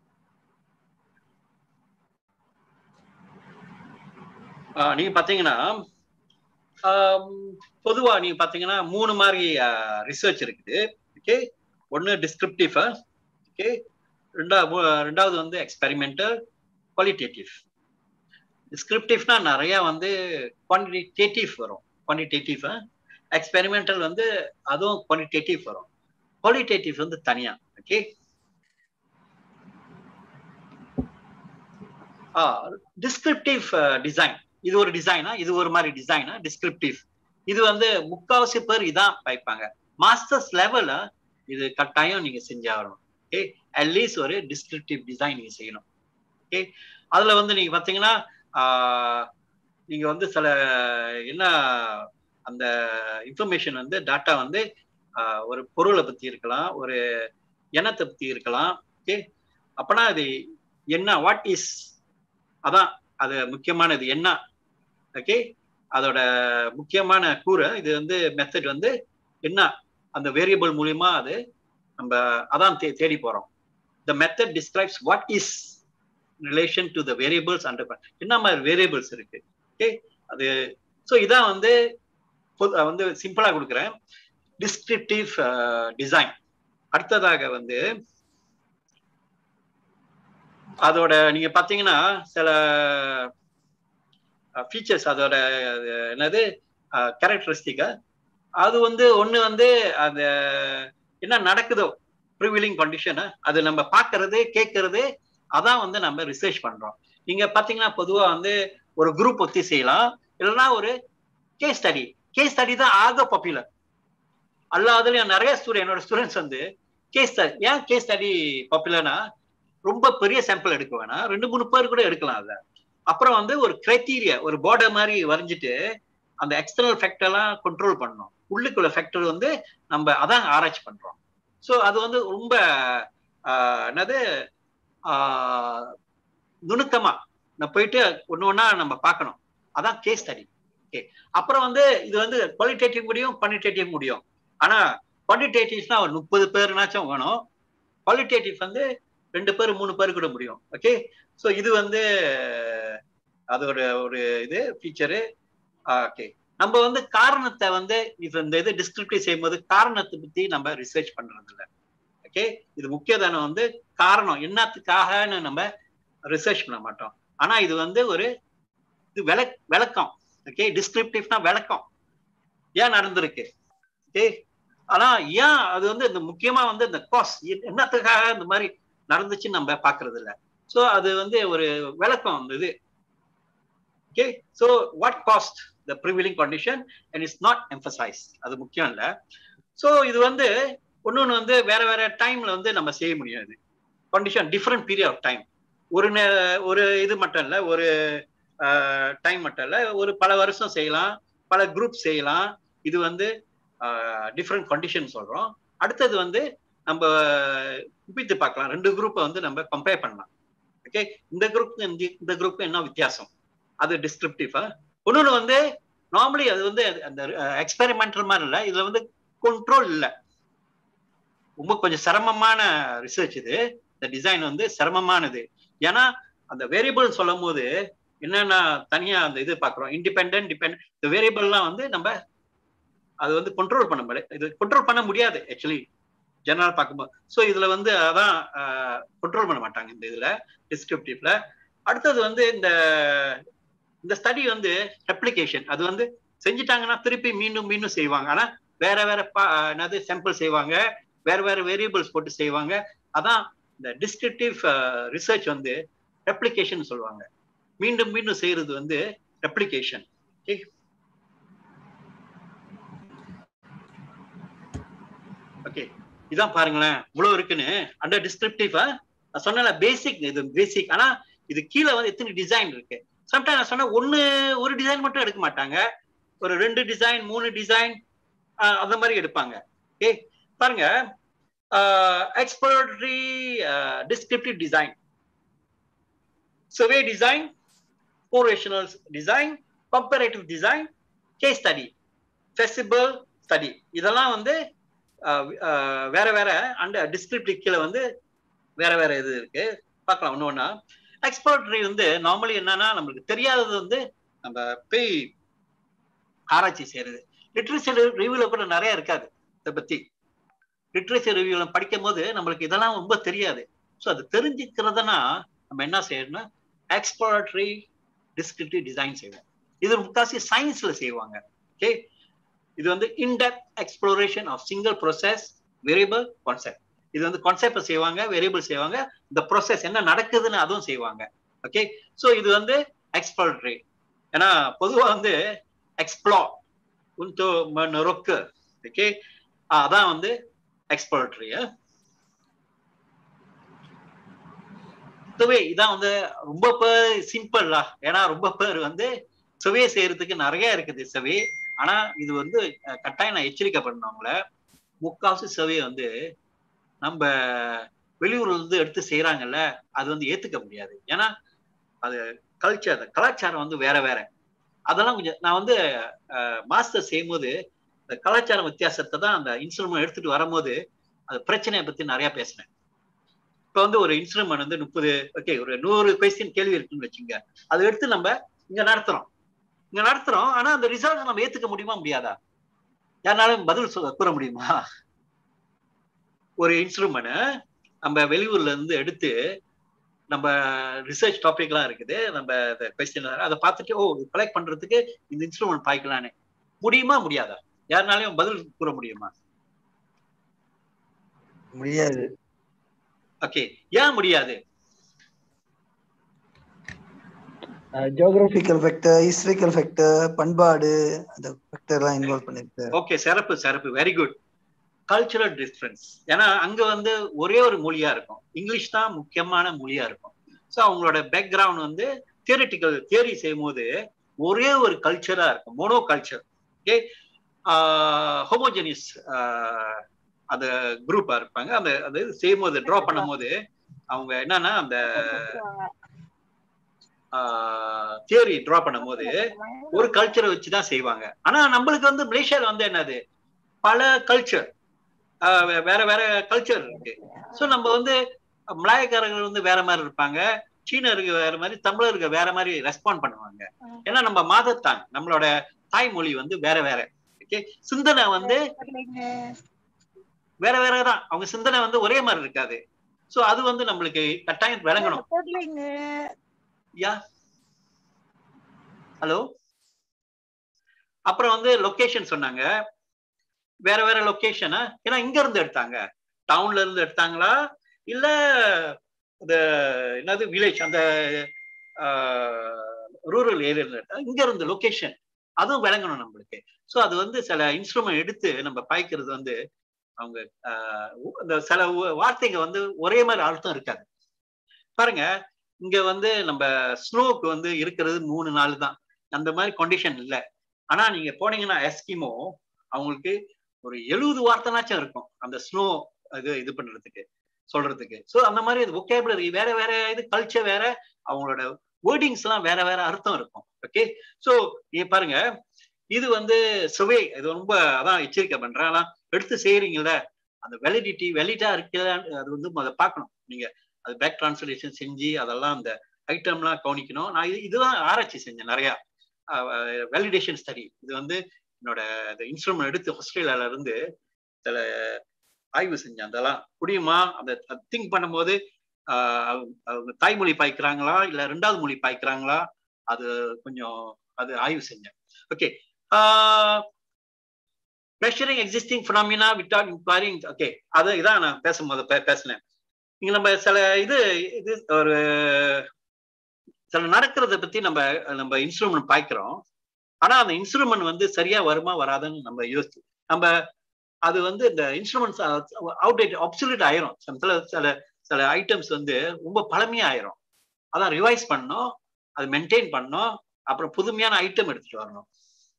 நீங்க பாத்தீங்கன்னா பொதுவா நீங்க பாத்தீங்கன்னா மூணு மாதிரி ரிசர்ச் இருக்குது ஓகே ஒன்னு டிஸ்கிரிப்டிவ் ஓகே ரெண்டாவது ரெண்டாவது வந்து எக்ஸ்பெரிமெண்டல் குவாலிட்டேட்டிவ் டிஸ்கிரிப்டிவ்னா நிறைய வந்து குவான்டிடேட்டிவ் வரும் குவான்டிடேட்டிவ் எக்ஸ்பெரிமெண்டல் வந்து அதுவும் குவான்டிடேட்டிவ் வரும் குவாலிட்டேட்டிவ் வந்து தனியா ஓகே டிஸ்கிரிப்டிவ் டிசைன் இது ஒரு டிசைனா இது ஒரு மாதிரி டிசைனா டிஸ்கிரிப்டிவ் இது வந்து முக்காவாசி பேர் இதான் வைப்பாங்க மாஸ்டர்ஸ் லெவல்ல இது கட்டாயம் நீங்க செஞ்சாகணும் ஓகே அட்லீஸ்ட் ஒரு டிஸ்கிரிப்டிவ் டிசைன் நீங்க செய்யணும் ஓகே அதுல வந்து நீங்க பாத்தீங்கன்னா நீங்க வந்து சில என்ன அந்த இன்ஃபர்மேஷன் வந்து டாட்டா வந்து ஒரு பொருளை பத்தி இருக்கலாம் ஒரு எண்ணத்தை பத்தி இருக்கலாம் ஓகே அப்பனா அது என்ன வாட் இஸ் அதான் அது முக்கியமானது என்ன ஓகே அதோட முக்கியமான கூரை இது வந்து மெத்தட் வந்து என்ன அந்த வேரியபிள் மூலியமா அது நம்ம அதான் தே தேடி போறோம் the method describes what is relation to the variables under என்ன மாதிரி வேரியபிள்ஸ் இருக்கு ஓகே அது ஸோ இதான் வந்து வந்து சிம்பிளா கொடுக்குறேன் டிஸ்கிரிப்டிவ் டிசைன் அடுத்ததாக வந்து அதோட நீங்க பாத்தீங்கன்னா சில ஃபீச்சர்ஸ் அதோட என்னது கேரக்டரிஸ்டிக்கா அது வந்து ஒண்ணு வந்து அந்த என்ன நடக்குதோ ப்ரிவிலிங் கண்டிஷன் அது நம்ம பாக்குறது கேட்கறது அதான் வந்து நம்ம ரிசர்ச் பண்றோம் நீங்க பாத்தீங்கன்னா பொதுவா வந்து ஒரு குரூப் ஒத்தி செய்யலாம் இல்லைன்னா ஒரு கேஸ் ஸ்டடி கேஸ் ஸ்டடி தான் ஆக பாப்புலர் அல்லாதுலயும் நிறைய ஸ்டூடெண்ட் என்னோட ஸ்டூடெண்ட்ஸ் வந்து கேஸ் ஸ்டடி ஏன் கேஸ் ஸ்டடி பாப்புலர்னா ரொம்ப பெரிய சாம்பிள் எடுக்க வேணாம் ரெண்டு மூணு பேர் கூட எடுக்கலாம் அதை அப்புறம் வந்து ஒரு கிரைட்டீரியா ஒரு பார்டர் மாதிரி வரைஞ்சிட்டு அந்த எக்ஸ்டர்னல் ஃபேக்டர்லாம் கண்ட்ரோல் பண்ணணும் உள்ளுக்குள்ள ஃபேக்டர் வந்து நம்ம அதான் ஆராய்ச்சி பண்றோம் ஸோ அது வந்து ரொம்ப என்னது நுணுக்கமா நான் போயிட்டு ஒன்று ஒன்றா நம்ம பார்க்கணும் அதான் கேஸ் ஸ்டடி ஓகே அப்புறம் வந்து இது வந்து குவாலிட்டேட்டிவ் முடியும் குவான்டிடேட்டிவ் முடியும் ஆனா குவான்டிடேட்டிவ்ஸ்னா ஒரு முப்பது பேருனாச்சும் வேணும் குவாலிட்டேட்டிவ் வந்து ரெண்டு பேர் மூணு பேர் கூட முடியும் ஓகே ஸோ இது வந்து அதோட ஒரு இது ஃபீச்சரு ஓகே நம்ம வந்து காரணத்தை வந்து இது இந்த இது டிஸ்கிரிப்டிவ் செய்யும்போது காரணத்தை பத்தி நம்ம ரிசர்ச் பண்றது இல்லை ஓகே இது முக்கியதானம் வந்து காரணம் என்னத்துக்காகன்னு நம்ம ரிசர்ச் பண்ண மாட்டோம் ஆனா இது வந்து ஒரு இது விள விளக்கம் ஓகே டிஸ்கிரிப்டிவ்னா விளக்கம் ஏன் நடந்திருக்கு ஓகே ஆனா ஏன் அது வந்து இந்த முக்கியமா வந்து இந்த காஸ் என்னத்துக்காக இந்த மாதிரி நடந்துச்சுன்னு நம்ம பாக்குறது இல்ல சோ அது வந்து ஒரு விளக்கம் அந்த இது okay so what cost the prevailing condition and it's not emphasize அது முக்கியம் இல்ல சோ இது வந்து ஒன்னொன்னு வந்து வேற வேற டைம்ல வந்து நம்ம செய்ய முடியாது condition different period of time ஒரு ஒரு இது மட்டும் இல்ல ஒரு டைம் மட்டும் இல்ல ஒரு பல வருஷம் செய்யலாம் பல குரூப் செய்யலாம் இது வந்து டிஃப்ரெண்ட் கண்டிஷன் சொல்றோம் அடுத்தது வந்து நம்ம குப்பித்து பார்க்கலாம் ரெண்டு குரூப்பை வந்து நம்ம கம்பேர் பண்ணலாம் ஓகே இந்த குரூப் இந்த குரூப் என்ன வித்தியாசம் அது டிஸ்கிரிப்டிவா இன்னொன்று வந்து நார்மலி அது வந்து அந்த எக்ஸ்பெரிமெண்டல் மாதிரி இல்லை இதுல வந்து கண்ட்ரோல் இல்லை ரொம்ப கொஞ்சம் சிரமமான ரிசர்ச் இது இந்த டிசைன் வந்து சிரமமானது ஏன்னா அந்த வேரியபிள் சொல்லும் போது என்னென்ன தனியா அந்த இது பாக்குறோம் இண்டிபெண்ட் டிபெண்ட் இந்த வேரியபிள்லாம் வந்து நம்ம அது வந்து கண்ட்ரோல் பண்ண முடியாது இது கண்ட்ரோல் பண்ண முடியாது ஆக்சுவலி ஜெனரல் பார்க்கும்போது ஸோ இதுல வந்து அதான் கண்ட்ரோல் பண்ண மாட்டாங்க இந்த இதுல டிஸ்கிரிப்டிவ்ல அடுத்தது வந்து இந்த இந்த ஸ்டடி வந்து ரெப்ளிகேஷன் அது வந்து செஞ்சுட்டாங்கன்னா திருப்பி மீண்டும் மீண்டும் செய்வாங்க ஆனா வேற வேற பா- என்னது சாம்பிள் செய்வாங்க வேற வேற வேரியபிள்ஸ் போட்டு செய்வாங்க அதான் இந்த டிஸ்கிரிப்டிவ் ரிசர்ச் வந்து ரெப்ளிகேஷன் சொல்லுவாங்க மீண்டும் மீண்டும் செய்யறது வந்து ரெப்ளிகேஷன் ஓகே இதான் பாருங்களேன் இவ்வளவு இருக்குன்னு அண்டர் டிஸ்கிரிப்டிவ் நான் சொன்னல பேசிக் இது பேசிக் ஆனா இது கீழே வந்து எத்தனை டிசைன் இருக்கு சம்டைம் நான் சொன்ன ஒண்ணு ஒரு டிசைன் மட்டும் எடுக்க மாட்டாங்க ஒரு ரெண்டு டிசைன் மூணு டிசைன் அந்த மாதிரி எடுப்பாங்க ஏ பாருங்க exploratory descriptive design survey design, correlational design, comparative design, case study, feasible study இதெல்லாம் வந்து அஹ், அஹ், வேற வேற அந்த டிஸ்கிரிப்டிவ் கீழே வந்து வேற வேற இது இருக்கு பார்க்கலாம் ஒன்று ஒன்றா எக்ஸ்ப்ளோரட்டரி வந்து நார்மலி என்னன்னா நம்மளுக்கு தெரியாதது வந்து நம்ம போய் ஆராய்ச்சி செய்யறது லிட்ரேச்சர் ரிவ்யூல கூட நிறைய இருக்காது இதை பத்தி லிட்ரேச்சர் ரிவ்யூல படிக்கும் போது நம்மளுக்கு இதெல்லாம் ரொம்ப தெரியாது ஸோ அது தெரிஞ்சுக்கிறதுனா நம்ம என்ன செய்யணும்னா எக்ஸ்ப்ளோரட்டரி டிஸ்கிரிப்டிவ் டிசைன் செய்வோம் இது முக்காசி சயின்ஸ்ல செய்வாங்க ஓகே இது வந்து in depth exploration of single process variable concept இது வந்து கான்செப்ட் செய்வாங்க வேரியபிள் செய்வாங்க இந்த ப்ரோசஸ் என்ன நடக்குதுன்னு அதுவும் செய்வாங்க ஓகே ஸோ இது வந்து எக்ஸ்ப்ளோரட்டரி ஏன்னா பொதுவா வந்து எக்ஸ்ப்ளோ உன்டோ ரொக்கு ஓகே அதான் வந்து எக்ஸ்ப்ளோரட்டரி சுவே இதான் வந்து ரொம்ப பேர் சிம்பிளா ஏன்னா ரொம்ப பேர் வந்து சுவே செய்யறதுக்கு நிறைய இருக்குது சுவே ஆனா இது வந்து அஹ், கட்டாயம் நான் எச்சரிக்கை பண்ணவங்கள முக்காசு சுவையை வந்து நம்ம வெளியூர்ல இருந்து எடுத்து செய்யறாங்கல்ல அது வந்து ஏத்துக்க முடியாது ஏன்னா அது கல்ச்சர் கலாச்சாரம் வந்து வேற வேற அதெல்லாம் கொஞ்சம் நான் வந்து மாஸ்டர் செய்யும்போது இந்த கலாச்சார வித்தியாசத்தை தான் அந்த இன்ஸ்ட்ருமெண்ட் எடுத்துட்டு வரும்போது அது பிரச்சனையை பத்தி நிறைய பேசினேன் இப்ப வந்து ஒரு இன்ஸ்ட்ருமெண்ட் வந்து முப்பது ஓகே ஒரு நூறு கொஸ்டின் கேள்வி இருக்குன்னு வச்சுங்க அதை எடுத்து நம்ம இங்க நடத்துறோம் இங்க நடத்துறோம் ஆனா அந்த ரிசல்ட் நம்ம ஏத்துக்க முடியுமா முடியாதா யாருனாலும் பதில் சொல்ல கூற முடியுமா ஒரு இன்ஸ்ட்ருமெண்ட் நம்ம வெளியூர்ல இருந்து எடுத்து நம்ம ரிசர்ச் டாபிக்லாம் இருக்குது நம்ம கொஸ்டின் அதை பார்த்துட்டு ஓ கலெக்ட் பண்றதுக்கு இந்த இன்ஸ்ட்ருமெண்ட் பாய்க்கலான்னு முடியுமா முடியாதா யாருனாலையும் பதில் கூற முடியுமா முடியாது ஓகே ஏன் முடியாது ஜியோகிராபிக்கல் ஃபேக்டர் ஹிஸ்டரிக்கல் ஃபேக்டர் பண்பாடு அந்த ஃபேக்டர் எல்லாம் இன்வால்வ் பண்ணிருக்கு ஓகே சிறப்பு சிறப்பு வெரி குட் கல்ச்சுரல் டிஃபரன்ஸ் ஏன்னா அங்க வந்து ஒரே ஒரு மொழியா இருக்கும் இங்கிலீஷ் தான் முக்கியமான மொழியா இருக்கும் ஸோ அவங்களோட பேக்ரவுண்ட் வந்து தியரிட்டிக்கல் தியரி செய்யும் போது ஒரே ஒரு கல்ச்சரா இருக்கும் மோனோ கல்ச்சர் ஓகே ஹோமோஜெனிஸ் அந்த குரூப்பா இருப்பாங்க அந்த அது செய்யும் போது ட்ரா பண்ணும் போது அவங்க என்னன்னா அந்த தியரி ட்ரா பண்ணும் போது ஒரு கல்ச்சரை வச்சுதான் செய்வாங்க ஆனா நம்மளுக்கு வந்து மலேசியால வந்து என்னது பல கல்ச்சர் வேற வேற கல்ச்சர் இருக்கு ஸோ நம்ம வந்து மலாயக்காரர்கள் வந்து வேற மாதிரி இருப்பாங்க சீனருக்கு வேற மாதிரி தமிழருக்கு வேற மாதிரி ரெஸ்பாண்ட் பண்ணுவாங்க ஏன்னா நம்ம மாதத்தான் நம்மளோட தாய்மொழி வந்து வேற வேற ஓகே சிந்தனை வந்து வேற வேற தான் அவங்க சிந்தனை வந்து ஒரே மாதிரி இருக்காது சோ அது வந்து நம்மளுக்கு கட்டாயம் விளங்கணும் யா ஹலோ அப்புறம் வந்து லொகேஷன் சொன்னாங்க வேற வேற லொகேஷனா ஏன்னா இங்க இருந்து எடுத்தாங்க டவுன்ல இருந்து எடுத்தாங்களா இல்ல இந்த என்னது வில்லேஜ் அந்த ரூரல் ஏரியா எடுத்தாங்க இங்க இருந்து லொகேஷன் அதுவும் விளங்கணும் நம்மளுக்கு ஸோ அது வந்து சில இன்ஸ்ட்ருமெண்ட் எடுத்து நம்ம பாய்க்கிறது வந்து அவங்க இந்த சில வார்த்தைங்க வந்து ஒரே மாதிரி அர்த்தம் இருக்காது பாருங்க இங்க வந்து நம்ம ஸ்னோவுக்கு வந்து இருக்கிறது மூணு நாள் தான் அந்த மாதிரி கண்டிஷன் இல்லை ஆனா நீங்க போனீங்கன்னா எஸ்கிமோ அவங்களுக்கு ஒரு எழுபது வார்த்தைனாச்சும் இருக்கும் அந்த ஸ்னோ இது இது பண்றதுக்கு சொல்றதுக்கு ஸோ அந்த மாதிரி ஒகேபுலரி வேற வேற இது கல்ச்சர் வேற அவங்களோட வேர்டிங்ஸ் எல்லாம் வேற வேற அர்த்தம் இருக்கும் ஓகே ஸோ நீங்க பாருங்க இது வந்து சுவை இது ரொம்ப அதான் எச்சரிக்கை பண்றேன் ஆனா எடுத்து செய்யறீங்கல்ல அந்த வெலிடிட்டி வெலிட்டா இருக்குதா அது வந்து அதை பார்க்கணும் நீங்க அது பேக் டிரான்ஸ்லேஷன் செஞ்சு அதெல்லாம் அந்த ஐட்டம்லாம் கவனிக்கணும் நான் இது இதுதான் ஆராய்ச்சி செஞ்சேன் நிறைய வேலிடேஷன் ஸ்டடி இது வந்து என்னோட அந்த இன்ஸ்ட்ருமெண்ட் எடுத்து ஆஸ்திரேலியால இருந்து சில ஆய்வு செஞ்சேன் அதெல்லாம் முடியுமா அந்த திங்க் பண்ணும்போது ஆஹ் அவங்க அவங்க தாய்மொழி பாய்க்கிறாங்களா இல்ல ரெண்டாவது மொழி பாய்க்கிறாங்களா அது கொஞ்சம் அது ஆய்வு செஞ்சேன் okay measuring existing phenomena without inquiring okay அது இதான் நான் பேசும்போது பே- பேசினேன் இங்க நம்ம சில இது இது ஒரு சில நடக்கிறத பத்தி நம்ம நம்ம இன்ஸ்ட்ருமெண்ட் பாய்க்கிறோம் ஆனா அந்த இன்ஸ்ட்ருமெண்ட் வந்து சரியா வருமா வராதுன்னு நம்ம யோசிச்சு நம்ம அது வந்து இந்த இன்ஸ்ட்ருமெண்ட்ஸ் அவுடேட் அப்சல்யூட் ஆயிரும் சில சில சில ஐட்டம்ஸ் வந்து ரொம்ப பழமையா ஆயிரும் அதான் ரிவைஸ் பண்ணணும் அது மெயின்டைன் பண்ணணும் அப்புறம் புதுமையான ஐட்டம் எடுத்துட்டு வரணும்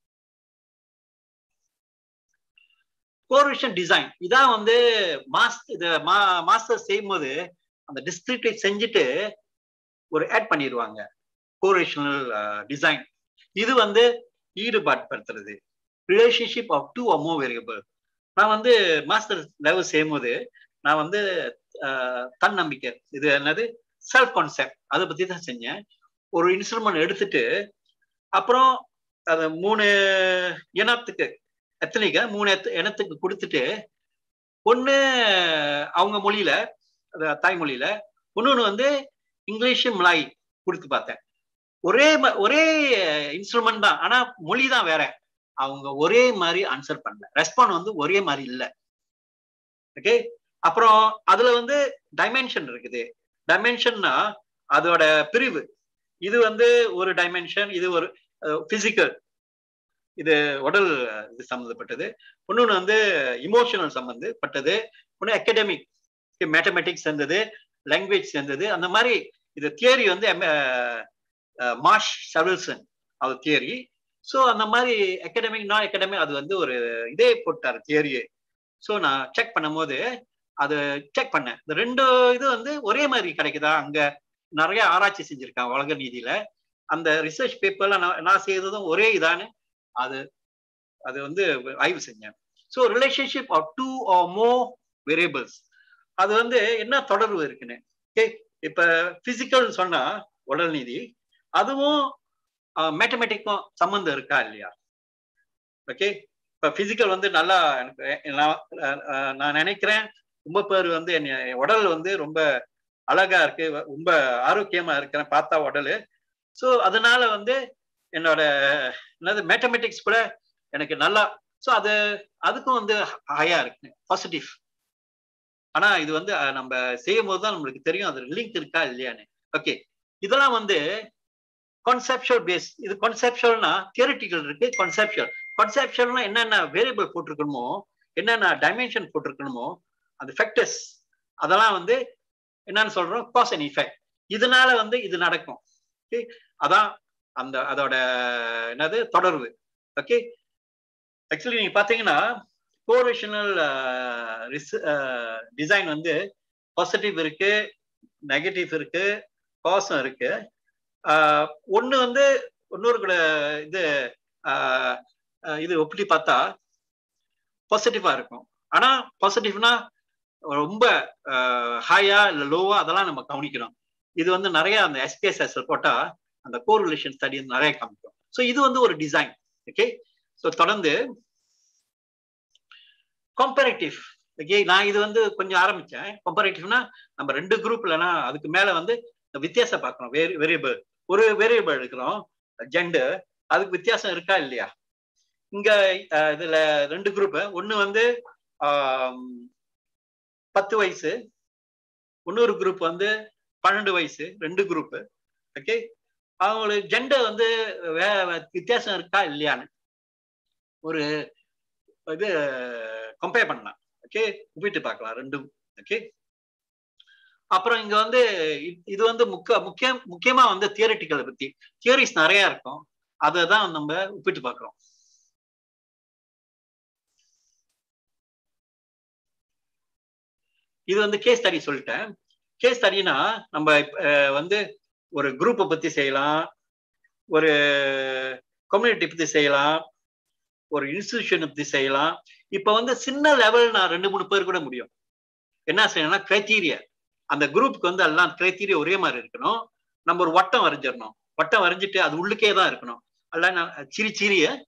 கோர்விஷன் டிசைன் இதான் வந்து மாஸ் இது மாஸ்டர் செய்யும்போது அந்த டிஸ்கிரிப்டை செஞ்சுட்டு ஒரு ஆட் பண்ணிடுவாங்க கோரேஷனல் டிசைன் இது வந்து ஈடுபாடுபடுத்துறது ரிலேஷன்ஷிப் ஆஃப் டூ அமோ வேரியபிள் நான் வந்து மாஸ்டர் லெவல் செய்யும்போது நான் வந்து ஆஹ், தன்னம்பிக்கை இது என்னது செல்ஃப் கான்செப்ட் அதை பத்தி தான் செஞ்சேன் ஒரு இன்ஸ்ட்ருமெண்ட் எடுத்துட்டு அப்புறம் அது மூணு இனத்துக்கு எத்தனைக்கு மூணு எத்த- இனத்துக்கு கொடுத்துட்டு ஒண்ணு அவங்க மொழியில அது தாய்மொழியில இன்னொன்னு வந்து இங்கிலீஷ் மலாய் கொடுத்து பார்த்தேன் ஒரே ம- ஒரே இன்ஸ்ட்ருமெண்ட் தான் ஆனா மொழி தான் வேற அவங்க ஒரே மாதிரி ஆன்சர் பண்ணல ரெஸ்பாண்ட் வந்து ஒரே மாதிரி இல்ல ஓகே அப்புறம் அதுல வந்து டைமென்ஷன் இருக்குது டைமென்ஷன்னா அதோட பிரிவு இது வந்து ஒரு டைமென்ஷன் இது ஒரு பிசிக்கல் இது உடல் இது சம்மந்தப்பட்டது இன்னொன்று வந்து இமோஷனல் சம்மந்தப்பட்டது ஒன்று அகடமிக் மேத்தமெட்டிக்ஸ் சேர்ந்தது லாங்குவேஜ் சேர்ந்தது அந்த மாதிரி இது தியரி வந்து மாஷ் சவில்சன் அது தியரி ஸோ அந்த மாதிரி அகடமிக் நான் அகடமிக் அது வந்து ஒரு இதே போட்டார் தியரியே ஸோ நான் செக் பண்ணும்போது அது செக் பண்ணேன் இந்த ரெண்டு இது வந்து ஒரே மாதிரி கிடைக்குதா அங்க நிறைய ஆராய்ச்சி செஞ்சிருக்கான் உலக நீதியில அந்த ரிசர்ச் பேப்பர்ல நான் நான் செய்ததும் ஒரே இதான்னு அது அது வந்து ஆய்வு செஞ்சேன் so relationship of two or more variables அது வந்து என்ன தொடர்பு இருக்குன்னு ஓகே இப்ப பிசிக்கல் சொன்னா உடல் நீதி அதுவும் மேத்தமெட்டிக்கும் சம்மந்தம் இருக்கா இல்லையா ஓகே இப்ப பிசிக்கல் வந்து நல்லா எனக்கு நான் அஹ் நான் நினைக்கிறேன் ரொம்ப பேர் வந்து என் உடல் வந்து ரொம்ப அழகா இருக்கு ரொம்ப ஆரோக்கியமா இருக்கிறேன் பார்த்தா உடல் ஸோ அதனால வந்து என்னோட என்னது மேத்தமெட்டிக்ஸ் கூட எனக்கு நல்லா ஸோ அது அதுக்கும் வந்து ஹையா இருக்கு பாசிட்டிவ் ஆனா இது வந்து அஹ், நம்ம செய்யும் போது தான் நம்மளுக்கு தெரியும் அது லிங்க் இருக்கா இல்லையான்னு ஓகே இதெல்லாம் வந்து கான்செப்சுவல் பேஸ் இது கான்செப்சுவல்னா தியரிட்டிக்கல் இருக்கு கான்செப்சுவல் கான்செப்சுவல்னா என்னென்ன வேரியபிள் போட்டிருக்கணுமோ என்னென்ன டைமென்ஷன் போட்டிருக்கணுமோ அந்த ஃபேக்டர்ஸ் அதெல்லாம் வந்து என்னன்னு சொல்றோம் காஸ் அண்ட் இஃபெக்ட் இதனால வந்து இது நடக்கும் ஓகே அதான் அந்த அதோட என்னது தொடர்பு ஓகே ஆக்சுவலி நீங்க பாத்தீங்கன்னா கோரேஷனல் டிசைன் வந்து பாசிட்டிவ் இருக்கு நெகட்டிவ் இருக்கு காசும் இருக்கு ஆஹ் ஒண்ணு வந்து இன்னொரு கூட இது ஆஹ் ஆஹ் இது ஒப்பிட்டு பார்த்தா பாசிட்டிவா இருக்கும் ஆனா பாசிட்டிவ்னா ரொம்ப ஹையா இல்ல லோவா அதெல்லாம் நம்ம கவனிக்கணும் இது வந்து நிறைய அந்த எஸ்பிஎஸ்எஸ் போட்டா அந்த கோரிலேஷன் ஸ்டடி நிறைய காமிக்கும் ஸோ இது வந்து ஒரு டிசைன் ஓகே ஸோ தொடர்ந்து கம்பேரிட்டிவ் ஓகே நான் இது வந்து கொஞ்சம் ஆரம்பிச்சேன் கம்பேரிட்டிவ்னா நம்ம ரெண்டு குரூப் இல்லைன்னா அதுக்கு மேல வந்து வித்தியாசம் பார்க்கணும் வேரி வேரியபிள் ஒரு வேரியபிள் எடுக்கிறோம் ஜெண்டர் அதுக்கு வித்தியாசம் இருக்கா இல்லையா இங்க அஹ், இதுல ரெண்டு குரூப் ஒண்ணு வந்து ஆம், பத்து வயசு இன்னொரு குரூப் வந்து பன்னெண்டு வயசு ரெண்டு குரூப் ஓகே அவங்களுக்கு ஜெண்டர் வந்து வே வித்தியாசம் இருக்கா இல்லையான்னு ஒரு இது கம்பேர் பண்ணலாம் ஓகே ஒப்பிட்டு பார்க்கலாம் ரெண்டும் ஓகே அப்புறம் இங்க வந்து இ- இது வந்து முக்க முக்கிய முக்கியமா வந்து தியரிட்டிக்கலை பத்தி தியரிஸ் நிறைய இருக்கும் அதை தான் நம்ம ஒப்பிட்டு பார்க்கிறோம் இது வந்து கேஸ் ஸ்டடி சொல்லிட்டேன் கேஸ் ஸ்டடினா நம்ம இப்ப, அஹ், வந்து ஒரு குரூப்பை பத்தி செய்யலாம் ஒரு கம்யூனிட்டி பத்தி செய்யலாம் ஒரு இன்ஸ்டிடியூஷனை பத்தி செய்யலாம் இப்ப வந்து சின்ன லெவல் நான் ரெண்டு மூணு பேர் கூட முடியும் என்ன செய்யணும்னா கிரைட்டீரியா அந்த குரூப்புக்கு வந்து எல்லாம் கிரைட்டீரியா ஒரே மாதிரி இருக்கணும் நம்ம ஒரு வட்டம் வரைஞ்சிடணும் வட்டம் வரைஞ்சிட்டு அது உள்ளுக்கே தான் இருக்கணும் அல்ல நான் சிரி சிறிய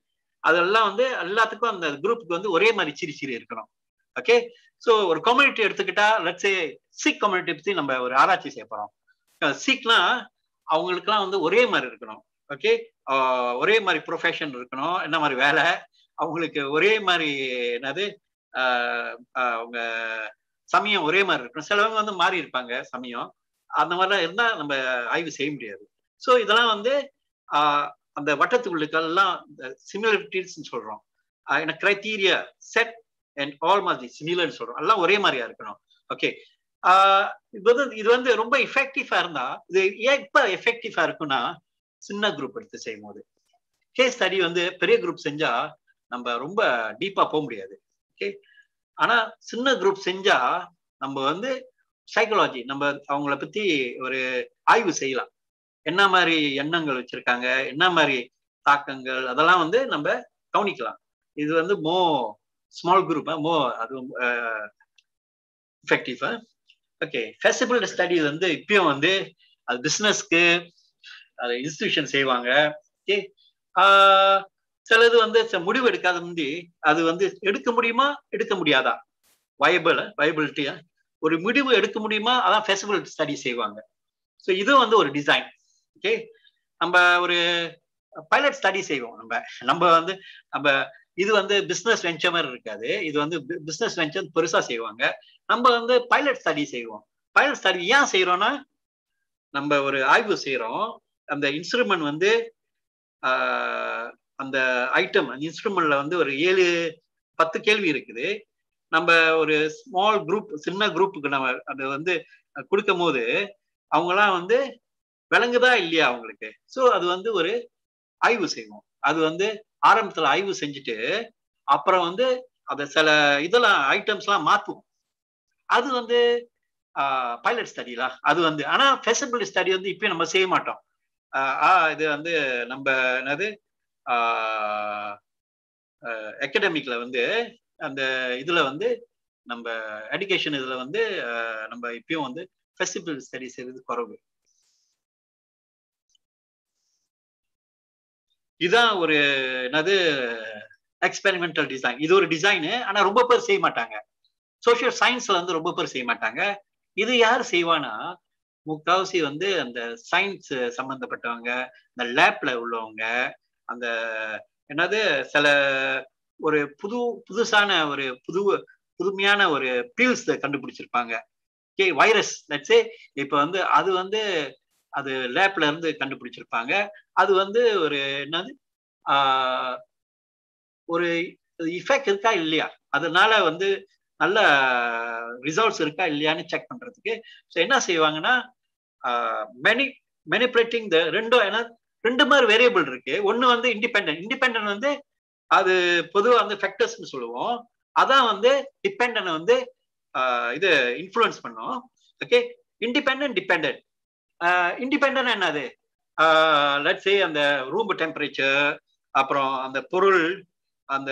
அதெல்லாம் வந்து எல்லாத்துக்கும் அந்த குரூப்புக்கு வந்து ஒரே மாதிரி சிரி சிரி இருக்கணும் ஓகே ஸோ ஒரு கம்யூனிட்டி எடுத்துக்கிட்டா லட்சே சீக் கம்யூனிட்டி பத்தி நம்ம ஒரு ஆராய்ச்சி செய்ய போறோம் சீக்னா அவங்களுக்குலாம் வந்து ஒரே மாதிரி இருக்கணும் ஓகே ஒரே மாதிரி ப்ரொஃபஷன் இருக்கணும் என்ன மாதிரி வேலை அவங்களுக்கு ஒரே மாதிரி என்னது ஆஹ் ஆஹ் அவங்க சமயம் ஒரே மாதிரி இருக்கணும் சிலவங்க வந்து மாறி இருப்பாங்க சமயம் அந்த மாதிரிலாம் இருந்தா நம்ம ஆய்வு செய்ய முடியாது ஸோ இதெல்லாம் வந்து ஆஹ் அந்த வட்டத்துக்குள்ளுக்கெல்லாம் சிமிலரிட்டிஸ் சொல்றோம் என்ன கிரைட்டீரியா செட் அண்ட் ஆல் மாதிரி சிமிலர்னு சொல்றோம் எல்லாம் ஒரே மாதிரியா இருக்கணும் ஓகே இது வந்து இது வந்து ரொம்ப எஃபெக்டிவா இருந்தா இது எப்ப எஃபெக்டிவா இருக்கும்னா சின்ன குரூப் எடுத்து செய்யும் போது கேஸ் ஸ்டடி வந்து பெரிய குரூப் செஞ்சா நம்ம ரொம்ப டீப்பா போக முடியாது ஓகே ஆனா சின்ன குரூப் செஞ்சா நம்ம வந்து சைக்கலாஜி நம்ம அவங்கள பத்தி ஒரு ஆய்வு செய்யலாம் என்ன மாதிரி எண்ணங்கள் வச்சிருக்காங்க என்ன மாதிரி தாக்கங்கள் அதெல்லாம் வந்து நம்ம கவனிக்கலாம் இது வந்து மோ ஸ்மால் குரூப் மோ அது எஃபெக்டிவா ஓகே ஃபெசிபிள் ஸ்டடி வந்து இப்பயும் வந்து அது பிஸ்னஸ்க்கு அது இன்ஸ்டிடியூஷன் செய்வாங்க ஓகே சிலது வந்து முடிவு எடுக்காத முந்தி அது வந்து எடுக்க முடியுமா எடுக்க முடியாதா வயபிள் வயபிலிட்டியா ஒரு முடிவு எடுக்க முடியுமா அதான் ஃபெசிபிள் ஸ்டடி செய்வாங்க ஸோ இது வந்து ஒரு டிசைன் ஓகே நம்ம ஒரு பைலட் ஸ்டடி செய்வோம் நம்ம நம்ம வந்து நம்ம இது வந்து பிசினஸ் வெஞ்சர் மாதிரி இருக்காது இது வந்து பிசினஸ் வெஞ்சர் பெருசா செய்வாங்க நம்ம வந்து பைலட் ஸ்டடி செய்வோம் பைலட் ஸ்டடி ஏன் செய்யறோம்னா நம்ம ஒரு ஆய்வு செய்யறோம் அந்த இன்ஸ்ட்ருமெண்ட் வந்து அந்த ஐட்டம் அந்த இன்ஸ்ட்ருமெண்ட்ல வந்து ஒரு ஏழு பத்து கேள்வி இருக்குது நம்ம ஒரு ஸ்மால் குரூப் சின்ன குரூப்புக்கு நம்ம அதை வந்து கொடுக்கும் போது அவங்கலாம் வந்து விளங்குதா இல்லையா அவங்களுக்கு ஸோ அது வந்து ஒரு ஆய்வு செய்வோம் அது வந்து ஆரம்பத்துல ஆய்வு செஞ்சுட்டு அப்புறம் வந்து அதை சில இதெல்லாம் ஐட்டம்ஸ்லாம் மாற்றுவோம் அது வந்து பைலட் ஸ்டடிலாம் அது வந்து ஆனா ஃபெசிபிள் ஸ்டடி வந்து இப்பயும் நம்ம செய்ய மாட்டோம் இது வந்து நம்ம என்னது அகடமிக்ல வந்து அந்த இதுல வந்து நம்ம எஜுகேஷன் இதுல வந்து நம்ம இப்பயும் வந்து ஃபெசிபிள் ஸ்டடி செய்யறது குறவு இதுதான் ஒரு என்னது எக்ஸ்பெரிமெண்டல் டிசைன் இது ஒரு டிசைனு ஆனா ரொம்ப பேர் செய்ய மாட்டாங்க சோசியல் சயின்ஸ்ல வந்து ரொம்ப பேர் செய்ய மாட்டாங்க இது யார் செய்வானா முக்காவாசி வந்து அந்த சயின்ஸ் சம்பந்தப்பட்டவங்க இந்த லேப்ல உள்ளவங்க அந்த என்னது சில ஒரு புது புதுசான ஒரு புது புதுமையான ஒரு பீல்ஸ் கண்டுபிடிச்சிருப்பாங்க ஓகே வைரஸ் லட்சே இப்ப வந்து அது வந்து அது லேப்ல இருந்து கண்டுபிடிச்சிருப்பாங்க அது வந்து ஒரு என்னது ஒரு இஃபெக்ட் இருக்கா இல்லையா அதனால வந்து நல்ல ரிசல்ட்ஸ் இருக்கா இல்லையான்னு செக் பண்றதுக்கு ஸோ என்ன செய்வாங்கன்னா மெனி மெனிப்புலேட்டிங் த ரெண்டும் ஏன்னா ரெண்டு மாதிரி வேரியபிள் இருக்கு ஒன்னு வந்து இண்டிபெண்ட் இண்டிபெண்ட் வந்து அது பொதுவாக வந்து ஃபேக்டர்ஸ்னு சொல்லுவோம் அதான் வந்து டிபெண்ட் வந்து இது இன்ஃப்ளூயன்ஸ் பண்ணும் ஓகே இண்டிபெண்ட் டிபெண்ட் இண்டிபெண்ட் என்னது லெட்ஸ் சே அந்த ரூம் டெம்பரேச்சர் அப்புறம் அந்த பொருள் அந்த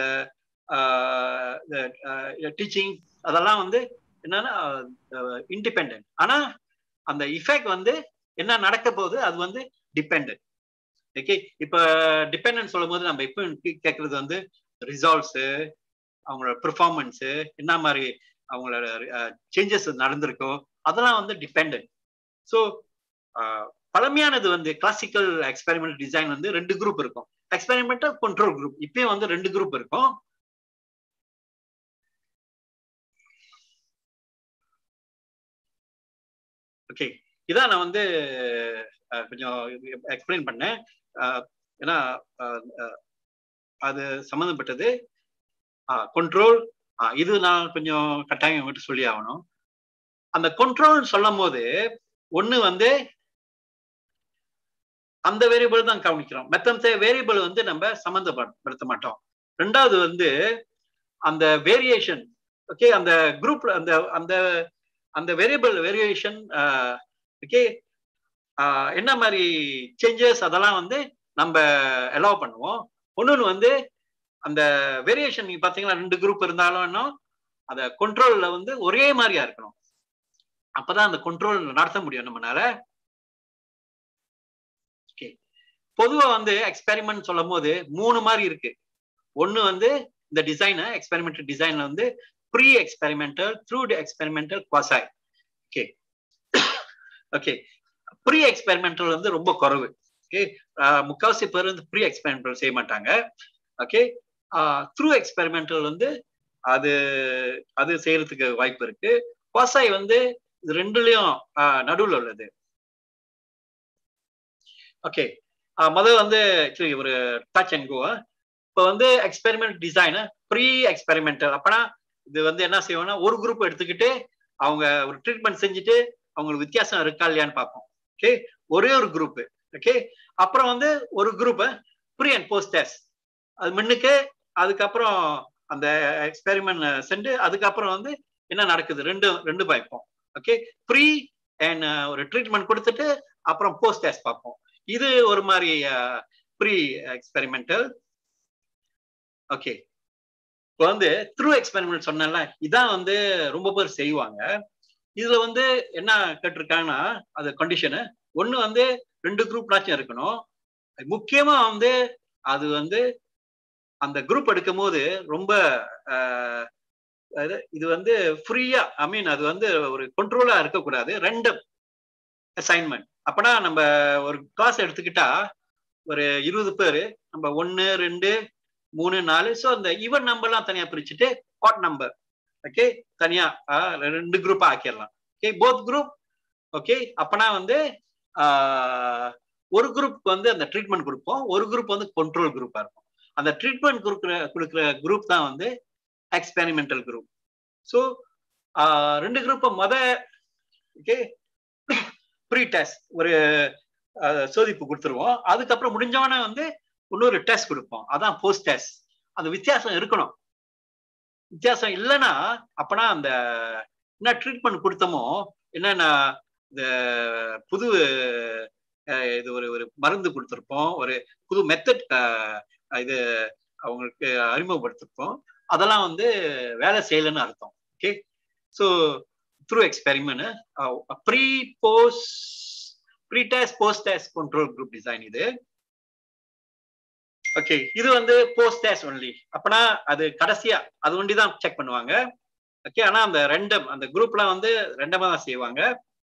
டீச்சிங் அதெல்லாம் வந்து என்னன்னா இண்டிபெண்ட் ஆனா அந்த இஃபெக்ட் வந்து என்ன நடக்க போகுது அது வந்து டிபெண்ட் ஓகே இப்ப டிபெண்ட் சொல்லும் போது நம்ம இப்போ கேட்கறது வந்து ரிசால்ட்ஸு அவங்களோட பெர்ஃபார்மன்ஸு என்ன மாதிரி அவங்களோட சேஞ்சஸ் நடந்திருக்கோ அதெல்லாம் வந்து டிபெண்ட் ஸோ பழமையானது வந்து கிளாசிக்கல் எக்ஸ்பெரிமெண்ட் டிசைன் வந்து ரெண்டு குரூப் இருக்கும் எக்ஸ்பெரிமெண்டல் கண்ட்ரோல் குரூப் இப்பயும் வந்து ரெண்டு குரூப் இருக்கும் ஓகே இதான் நான் வந்து கொஞ்சம் எக்ஸ்பிளைன் பண்ணேன் ஏன்னா அது சம்மந்தப்பட்டது கண்ட்ரோல் இது நான் கொஞ்சம் கட்டாயம் விட்டு சொல்லி ஆகணும் அந்த கண்ட்ரோல் சொல்லும் போது ஒண்ணு வந்து அந்த வேரியபிள் தான் கவனிக்கிறோம் மெத்தம் வேரியபிள் வந்து நம்ம சம்மந்தப்படுத்த மாட்டோம் ரெண்டாவது வந்து அந்த வேரியேஷன் ஓகே அந்த குரூப்ல அந்த அந்த அந்த வேரியபிள் வேரியேஷன் ஓகே என்ன மாதிரி சேஞ்சஸ் அதெல்லாம் வந்து நம்ம அலோவ் பண்ணுவோம் ஒன்னொன்று வந்து அந்த வேரியேஷன் நீங்க பாத்தீங்கன்னா ரெண்டு குரூப் இருந்தாலும் இன்னும் அந்த கண்ட்ரோல்ல வந்து ஒரே மாதிரியா இருக்கணும் அப்பதான் அந்த கண்ட்ரோல் நடத்த முடியும் நம்மளால ஓகே பொதுவா வந்து எக்ஸ்பெரிமெண்ட் சொல்லும் போது மூணு மாதிரி இருக்கு ஒண்ணு வந்து இந்த டிசைன் எக்ஸ்பெரிமெண்டல் டிசைன்ல வந்து pre experimental true experimental quasi okay okay pre experimental வந்து ரொம்ப குறைவு ஓகே முக்காவாசி பேர் வந்து ப்ரீ எக்ஸ்பெரிமெண்டல் செய்ய மாட்டாங்க ஓகே த்ரூ எக்ஸ்பெரிமெண்டல் வந்து அது அது செய்யறதுக்கு வாய்ப்பு இருக்கு குவாசாய் வந்து இது ரெண்டுலயும் நடுவில் உள்ளது ஓகே முதல் வந்து ஆக்சுவலி ஒரு டச் அண்ட் கோ இப்போ வந்து எக்ஸ்பெரிமெண்ட் டிசைன் ப்ரீ எக்ஸ்பெரிமெண்டல் அப்பனா இது வந்து என்ன செய்வோம்னா ஒரு குரூப் எடுத்துக்கிட்டு அவங்க ஒரு ட்ரீட்மெண்ட் செஞ்சுட்டு அவங்களுக்கு வித்தியாசம் இருக்கா இல்லையான்னு பார்ப்போம் ஓகே ஒரே ஒரு குரூப் ஓகே அப்புறம் வந்து ஒரு group pre and post test அது முன்னுக்கு அதுக்கப்புறம் அந்த எக்ஸ்பெரிமெண்ட் சென்று அதுக்கப்புறம் வந்து என்ன நடக்குது ரெண்டு ரெண்டு பார்ப்போம் ஓகே ப்ரீ அண்ட் ஒரு ட்ரீட்மெண்ட் கொடுத்துட்டு அப்புறம் போஸ்ட் டெஸ்ட் பார்ப்போம் இது ஒரு மாதிரி ப்ரீ எக்ஸ்பெரிமெண்டல் ஓகே இப்போ வந்து த்ரூ எக்ஸ்பெரிமெண்ட் சொன்னேன்ல இதான் வந்து ரொம்ப பேர் செய்வாங்க இதுல வந்து என்ன கேட்டிருக்காங்கன்னா அது கண்டிஷனு ஒண்ணு வந்து ரெண்டு குரூப்னாச்சும் இருக்கணும் முக்கியமா வந்து அது வந்து அந்த குரூப் எடுக்கும் போது ரொம்ப இது வந்து ஃப்ரீயா ஐ மீன் அது வந்து ஒரு கண்ட்ரோலா இருக்கக்கூடாது ரெண்டு அசைன்மெண்ட் அப்பனா நம்ம ஒரு கிளாஸ் எடுத்துக்கிட்டா ஒரு இருபது பேர் நம்ம ஒன்னு ரெண்டு மூணு நாலு ஸோ அந்த ஈவன் நம்பர்லாம் தனியா பிரிச்சுட்டு ஆட் நம்பர் ஓகே தனியா ரெண்டு குரூப்பா ஆக்கிடலாம் ஓகே போத் குரூப் ஓகே அப்பனா வந்து ஒரு குரூப் வந்து அந்த ட்ரீட்மெண்ட் கொடுப்போம் ஒரு குரூப் வந்து கண்ட்ரோல் குரூப்பா இருக்கும் அந்த ட்ரீட்மெண்ட் கொடுக்குற கொடுக்குற குரூப் தான் வந்து எக்ஸ்பெரிமெண்டல் குரூப் ஸோ ரெண்டு குரூப்பை மொத ஓகே ப்ரீ டெஸ்ட் ஒரு சோதிப்பு கொடுத்துருவோம் அதுக்கப்புறம் முடிஞ்சவன வந்து இன்னொரு டெஸ்ட் கொடுப்போம் அதான் போஸ்ட் டெஸ்ட் அந்த வித்தியாசம் இருக்கணும் வித்தியாசம் இல்லைன்னா அப்பனா அந்த என்ன ட்ரீட்மெண்ட் கொடுத்தோமோ என்னென்ன இந்த புது இது ஒரு ஒரு மருந்து கொடுத்துருப்போம் ஒரு புது மெத்தட் இது அவங்களுக்கு அறிமுகப்படுத்திருப்போம் அதெல்லாம் வந்து வேலை செய்யலைன்னு அர்த்தம் okay so true experiment pre post pre test post test control group design இது ஓகே இது வந்து போஸ்ட் டெஸ்ட் ஒன்லி அப்பனா அது கடைசியா அது ஒண்டி தான் செக் பண்ணுவாங்க ஓகே ஆனா அந்த ரெண்டம் அந்த குரூப்லாம் வந்து ரெண்டமா தான் செய்வாங்க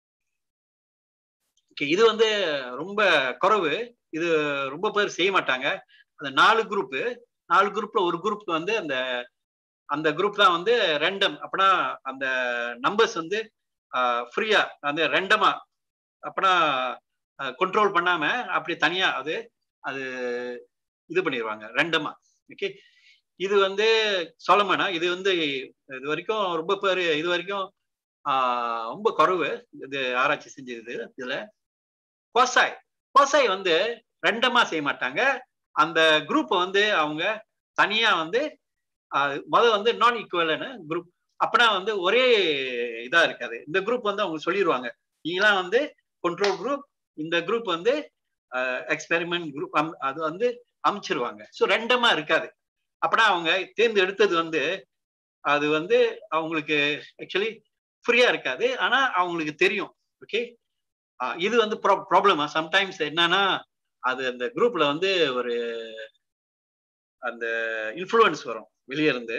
ஓகே இது வந்து ரொம்ப குறைவு இது ரொம்ப பேர் செய்ய மாட்டாங்க அந்த நாலு குரூப்பு நாலு குரூப்ல ஒரு குரூப் வந்து அந்த அந்த குரூப் தான் வந்து ரெண்டம் அப்படின்னா அந்த நம்பர்ஸ் வந்து ஃப்ரீயா அந்த ரெண்டமா அப்படின்னா கண்ட்ரோல் பண்ணாம அப்படி தனியா அது அது இது பண்ணிடுவாங்க ரெண்டமா ஓகே இது வந்து சொல்லமானா இது வந்து இது வரைக்கும் ரொம்ப பேர் இது வரைக்கும் ரொம்ப குறைவு இது ஆராய்ச்சி செஞ்சது இதுல கோசாய் கோசாய் வந்து ரெண்டமா செய்ய மாட்டாங்க அந்த குரூப்பை வந்து அவங்க தனியா வந்து முதல் வந்து நான் ஈக்குவலன்னு குரூப் அப்பனா வந்து ஒரே இதா இருக்காது இந்த குரூப் வந்து அவங்க சொல்லிடுவாங்க நீங்களாம் வந்து கண்ட்ரோல் குரூப் இந்த குரூப் வந்து எக்ஸ்பெரிமெண்ட் குரூப் அது வந்து அமைச்சிருவாங்க ஸோ ரெண்டமா இருக்காது அப்பனா அவங்க தேர்ந்தெடுத்தது வந்து அது வந்து அவங்களுக்கு ஆக்சுவலி ஃப்ரீயா இருக்காது ஆனா அவங்களுக்கு தெரியும் ஓகே இது வந்து ப்ராப்ளமா சம்டைம்ஸ் என்னன்னா அது அந்த குரூப்ல வந்து ஒரு அந்த இன்ஃப்ளூயன்ஸ் வரும் வெளியே இருந்து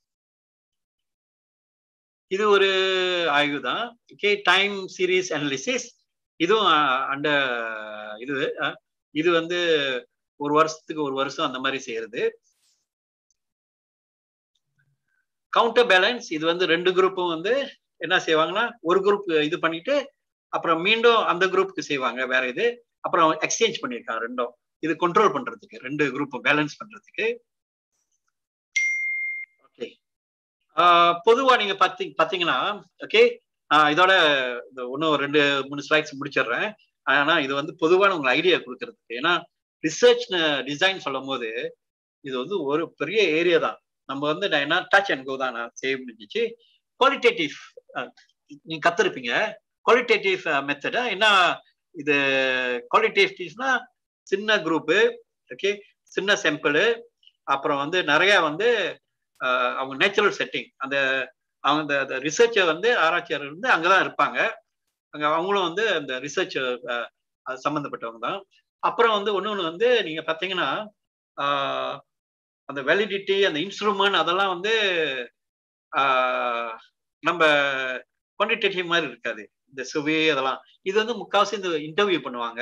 இது ஒரு ஆய்வு தான் ஓகே டைம் சீரீஸ் அனாலிசிஸ் இதுவும் அண்ட இது இது வந்து ஒரு வருஷத்துக்கு ஒரு வருஷம் அந்த மாதிரி செய்யறது கவுண்டர் பேலன்ஸ் இது வந்து ரெண்டு குரூப்பும் வந்து என்ன செய்வாங்கன்னா ஒரு குரூப் இது பண்ணிட்டு அப்புறம் மீண்டும் அந்த குரூப்புக்கு செய்வாங்க வேற இது அப்புறம் எக்ஸ்சேஞ்ச் பண்ணியிருக்காங்க ரெண்டும் இது கண்ட்ரோல் பண்றதுக்கு ரெண்டு குரூப்பும் பேலன்ஸ் பண்றதுக்கு ஓகே பொதுவா நீங்க பாத்தி பாத்தீங்கன்னா ஓகே இதோட இன்னும் ரெண்டு மூணு ஸ்லைட்ஸ் முடிச்சிடுறேன் ஆனா இது வந்து பொதுவான உங்க ஐடியா கொடுக்கறதுக்கு ஏன்னா ரிசர்ச் டிசைன் சொல்லும் போது இது வந்து ஒரு பெரிய ஏரியா தான் நம்ம வந்து நான் என்ன டச் அண்ட் கோ தான் நான் செய்ய முடிஞ்சிச்சு குவாலிட்டேட்டிவ் நீங்க கத்துருப்பீங்க குவாலிட்டேட்டிவ் மெத்தடா என்ன இது குவாலிட்டேட்டிவ்னா சின்ன குரூப்பு ஓகே சின்ன சாம்பிள் அப்புறம் வந்து நிறைய வந்து அவங்க நேச்சுரல் செட்டிங் அந்த அவங்க அந்த ரிசர்ச்சை வந்து ஆராய்ச்சியாளர் வந்து அங்கதான் இருப்பாங்க அங்க அவங்களும் வந்து அந்த ரிசர்ச் சம்மந்தப்பட்டவங்க தான் அப்புறம் வந்து ஒன்னொன்று வந்து நீங்க பார்த்தீங்கன்னா அந்த வேலிடிட்டி அந்த இன்ஸ்ட்ருமெண்ட் அதெல்லாம் வந்து ஆஹ், நம்ம குவான்டிடேட்டிவ் மாதிரி இருக்காது இந்த சுவே அதெல்லாம் இது வந்து முக்காவாசி இந்த இன்டர்வியூ பண்ணுவாங்க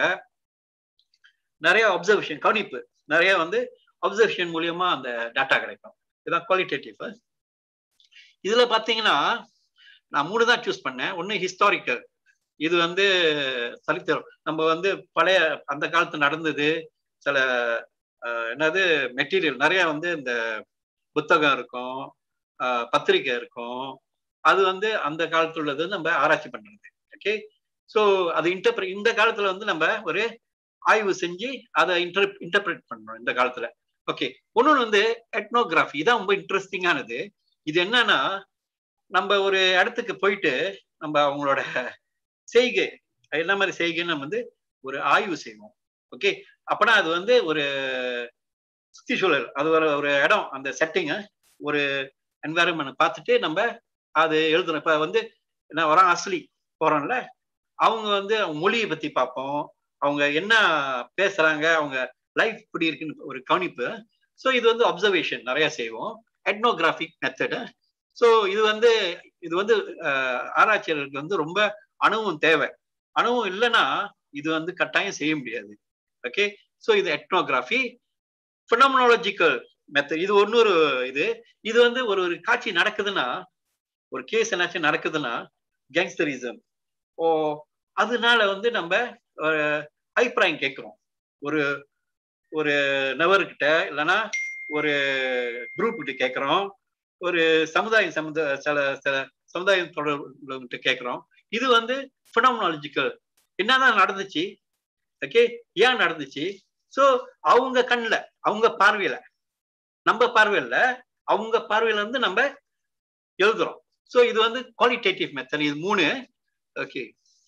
நிறைய அப்சர்வேஷன் கவனிப்பு நிறைய வந்து அப்சர்வேஷன் மூலியமா அந்த டேட்டா கிடைக்கும் இதுதான் குவாலிட்டேட்டிவ் இதுல பாத்தீங்கன்னா நான் மூணு தான் சூஸ் பண்ணேன் ஒன்னு ஹிஸ்டாரிக்கல் இது வந்து சரித்திரம் நம்ம வந்து பழைய அந்த காலத்து நடந்தது சில ஆஹ், என்னது மெட்டீரியல் நிறைய வந்து இந்த புத்தகம் இருக்கும் ஆஹ், பத்திரிக்கை இருக்கும் அது வந்து அந்த காலத்துல உள்ளது நம்ம ஆராய்ச்சி பண்றது ஓகே ஸோ அது இன்டர்பிர இந்த காலத்துல வந்து நம்ம ஒரு ஆய்வு செஞ்சு அதை இன்டர் இன்டர்பிரேட் பண்ணணும் இந்த காலத்துல ஓகே ஒன்னொன்று வந்து எட்னோகிராஃபி இதான் ரொம்ப இன்ட்ரெஸ்டிங்கானது இது என்னன்னா நம்ம ஒரு இடத்துக்கு போயிட்டு நம்ம அவங்களோட செய்கை என்ன மாதிரி செய்கைன்னு நம்ம வந்து ஒரு ஆய்வு செய்வோம் ஓகே அப்பனா அது வந்து ஒரு சுத்தி சூழல் அது ஒரு ஒரு இடம் அந்த செட்டிங்க ஒரு என்வாயர்மெண்ட் பார்த்துட்டு நம்ம அது எழுதுறோம் இப்ப வந்து என்ன வரோம் அஸ்லி போறோம்ல அவங்க வந்து அவங்க மொழியை பத்தி பார்ப்போம் அவங்க என்ன பேசுறாங்க அவங்க லைஃப் இப்படி இருக்குன்னு ஒரு கவனிப்பு ஸோ இது வந்து அப்சர்வேஷன் நிறைய செய்வோம் எட்னோகிராஃபிக் மெத்தடு ஸோ இது வந்து இது வந்து அஹ், ஆராய்ச்சியாளர்களுக்கு வந்து ரொம்ப அணுவும் தேவை அணுவும் இல்லைன்னா இது வந்து கட்டாயம் செய்ய முடியாது ஓகே ஸோ இது எட்னோகிராஃபி பினமனாலஜிக்கல் மெத்தட் இது இன்னொரு இது இது வந்து ஒரு ஒரு காட்சி நடக்குதுன்னா ஒரு கேஸ் என்னாச்சும் நடக்குதுன்னா கேங்ஸ்டரிசம் ஓ அதனால வந்து நம்ம அஹ், அபிப்பிராயம் கேட்கிறோம் ஒரு ஒரு நபர்கிட்ட இல்லைன்னா ஒரு குரூப் கிட்ட கேட்கிறோம் ஒரு சமுதாயம் சமுத சில சில சமுதாயம் தொடர்புகிட்ட கேட்கிறோம் இது வந்து பினமனாலஜிக்கல் என்னதான் நடந்துச்சு ஓகே ஏன் நடந்துச்சு ஸோ அவங்க கண்ணில் அவங்க பார்வையில நம்ம பார்வையில அவங்க பார்வையில இருந்து நம்ம எழுதுறோம் ஸோ இது வந்து குவாலிட்டேட்டிவ் மெத்தட் இது மூணு ஓகே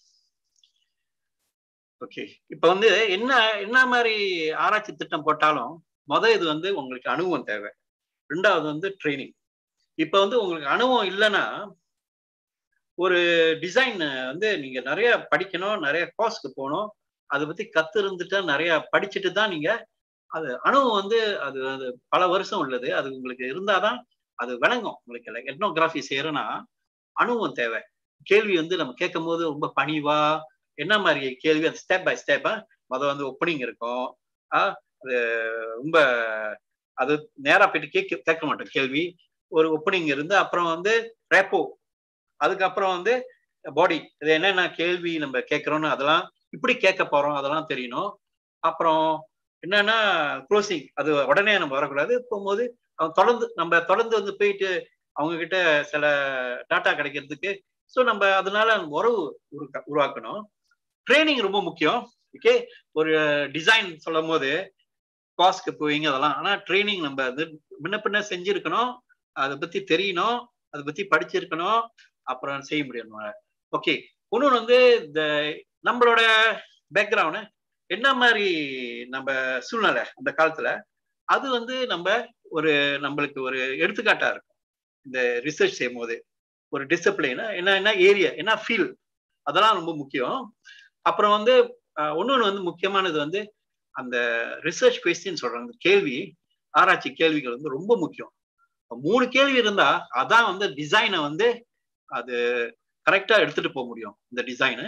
ஓகே இப்போ வந்து என்ன என்ன மாதிரி ஆராய்ச்சி திட்டம் போட்டாலும் முத இது வந்து உங்களுக்கு அனுபவம் தேவை ரெண்டாவது வந்து ட்ரைனிங் இப்போ வந்து உங்களுக்கு அனுபவம் இல்லைன்னா ஒரு டிசைன் வந்து நீங்க நிறைய படிக்கணும் நிறைய கோர்ஸ்க்கு போகணும் அதை பத்தி கத்து இருந்துட்டா நிறைய படிச்சுட்டு தான் நீங்க அது அனுபவம் வந்து அது அது பல வருஷம் உள்ளது அது உங்களுக்கு இருந்தாதான் அது விளங்கும் உங்களுக்கு இல்லை எட்னோகிராஃபி செய்யறோன்னா அனுபவம் தேவை கேள்வி வந்து நம்ம கேட்கும் போது ரொம்ப பணிவா என்ன மாதிரி கேள்வி அது ஸ்டெப் பை ஸ்டெப்பா மொதல் வந்து ஒப்பனிங் இருக்கும் ஆஹ் அது ரொம்ப அது நேரா போயிட்டு கேட்க கேட்க மாட்டோம் கேள்வி ஒரு ஒப்பனிங் இருந்து அப்புறம் வந்து ரேப்போ அதுக்கப்புறம் வந்து பாடி இது என்னென்ன கேள்வி நம்ம கேட்குறோம்னு அதெல்லாம் இப்படி கேட்க போறோம் அதெல்லாம் தெரியணும் அப்புறம் என்னன்னா க்ளோசிங் அது உடனே நம்ம வரக்கூடாது போகும்போது அவன் தொடர்ந்து நம்ம தொடர்ந்து வந்து போயிட்டு அவங்க கிட்ட சில டாட்டா கிடைக்கிறதுக்கு ஸோ நம்ம அதனால உறவு உருக்க உருவாக்கணும் ட்ரைனிங் ரொம்ப முக்கியம் ஓகே ஒரு டிசைன் சொல்லும் போது காஸ்க்கு போவீங்க அதெல்லாம் ஆனா ட்ரைனிங் நம்ம அது முன்ன பின்ன செஞ்சிருக்கணும் அதை பத்தி தெரியணும் அதை பத்தி படிச்சிருக்கணும் அப்புறம் செய்ய முடியும் ஓகே இன்னொன்று வந்து இந்த நம்மளோட பேக்ரவுண்டு என்ன மாதிரி நம்ம சூழ்நிலை அந்த காலத்துல அது வந்து நம்ம ஒரு நம்மளுக்கு ஒரு எடுத்துக்காட்டா இருக்கும் இந்த ரிசர்ச் செய்யும் போது ஒரு டிசிப்ளின் என்ன என்ன ஏரியா என்ன ஃபீல் அதெல்லாம் ரொம்ப முக்கியம் அப்புறம் வந்து ஒன்னொன்று வந்து முக்கியமானது வந்து அந்த ரிசர்ச் கொஸ்டின் சொல்றாங்க கேள்வி ஆராய்ச்சி கேள்விகள் வந்து ரொம்ப முக்கியம் மூணு கேள்வி இருந்தா அதான் வந்து டிசைனை வந்து அது கரெக்டா எடுத்துட்டு போக முடியும் இந்த டிசைனு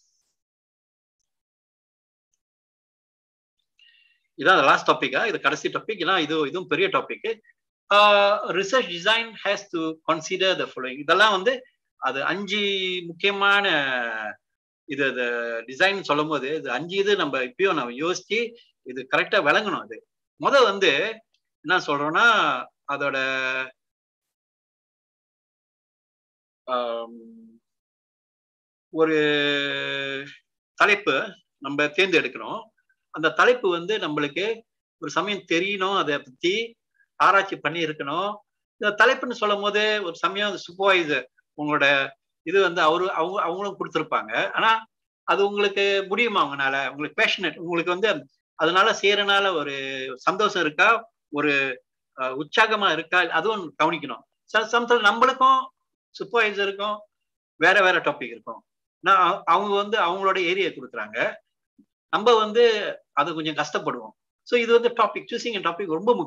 இதான் லாஸ்ட் டாபிக்கா இது கடைசி டாபிக் ஏன்னா இது இதுவும் பெரிய topic research design has to consider the following இதெல்லாம் வந்து அது அஞ்சு முக்கியமான இது இது டிசைன் சொல்லும் போது இது அஞ்சு இது நம்ம இப்பயும் நம்ம யோசிச்சு இது கரெக்டா விளங்கணும் அது முத வந்து என்ன சொல்றோம்னா அதோட ஒரு தலைப்பு நம்ம தேர்ந்தெடுக்கணும் அந்த தலைப்பு வந்து நம்மளுக்கு ஒரு சமயம் தெரியணும் அதை பத்தி ஆராய்ச்சி பண்ணி இருக்கணும் இந்த தலைப்புன்னு சொல்லும் போது ஒரு சமயம் சூப்பர்வைசர் உங்களோட இது வந்து அவரு அவங்க அவங்களும் கொடுத்துருப்பாங்க ஆனா அது உங்களுக்கு முடியுமா அவங்கனால உங்களுக்கு பேஷனட் உங்களுக்கு வந்து அதனால செய்யறனால ஒரு சந்தோஷம் இருக்கா ஒரு உற்சாகமா இருக்கா அதுவும் கவனிக்கணும் சில சமயத்தில் நம்மளுக்கும் சூப்பர்வைசருக்கும் வேற வேற டாபிக் இருக்கும் நான் அவங்க வந்து அவங்களோட ஏரியா கொடுக்குறாங்க நம்ம வந்து அது கொஞ்சம் கஷ்டப்படுவோம் ஸோ இது வந்து டாபிக் சூசிங் டாபிக் ரொம்ப முக்கியம்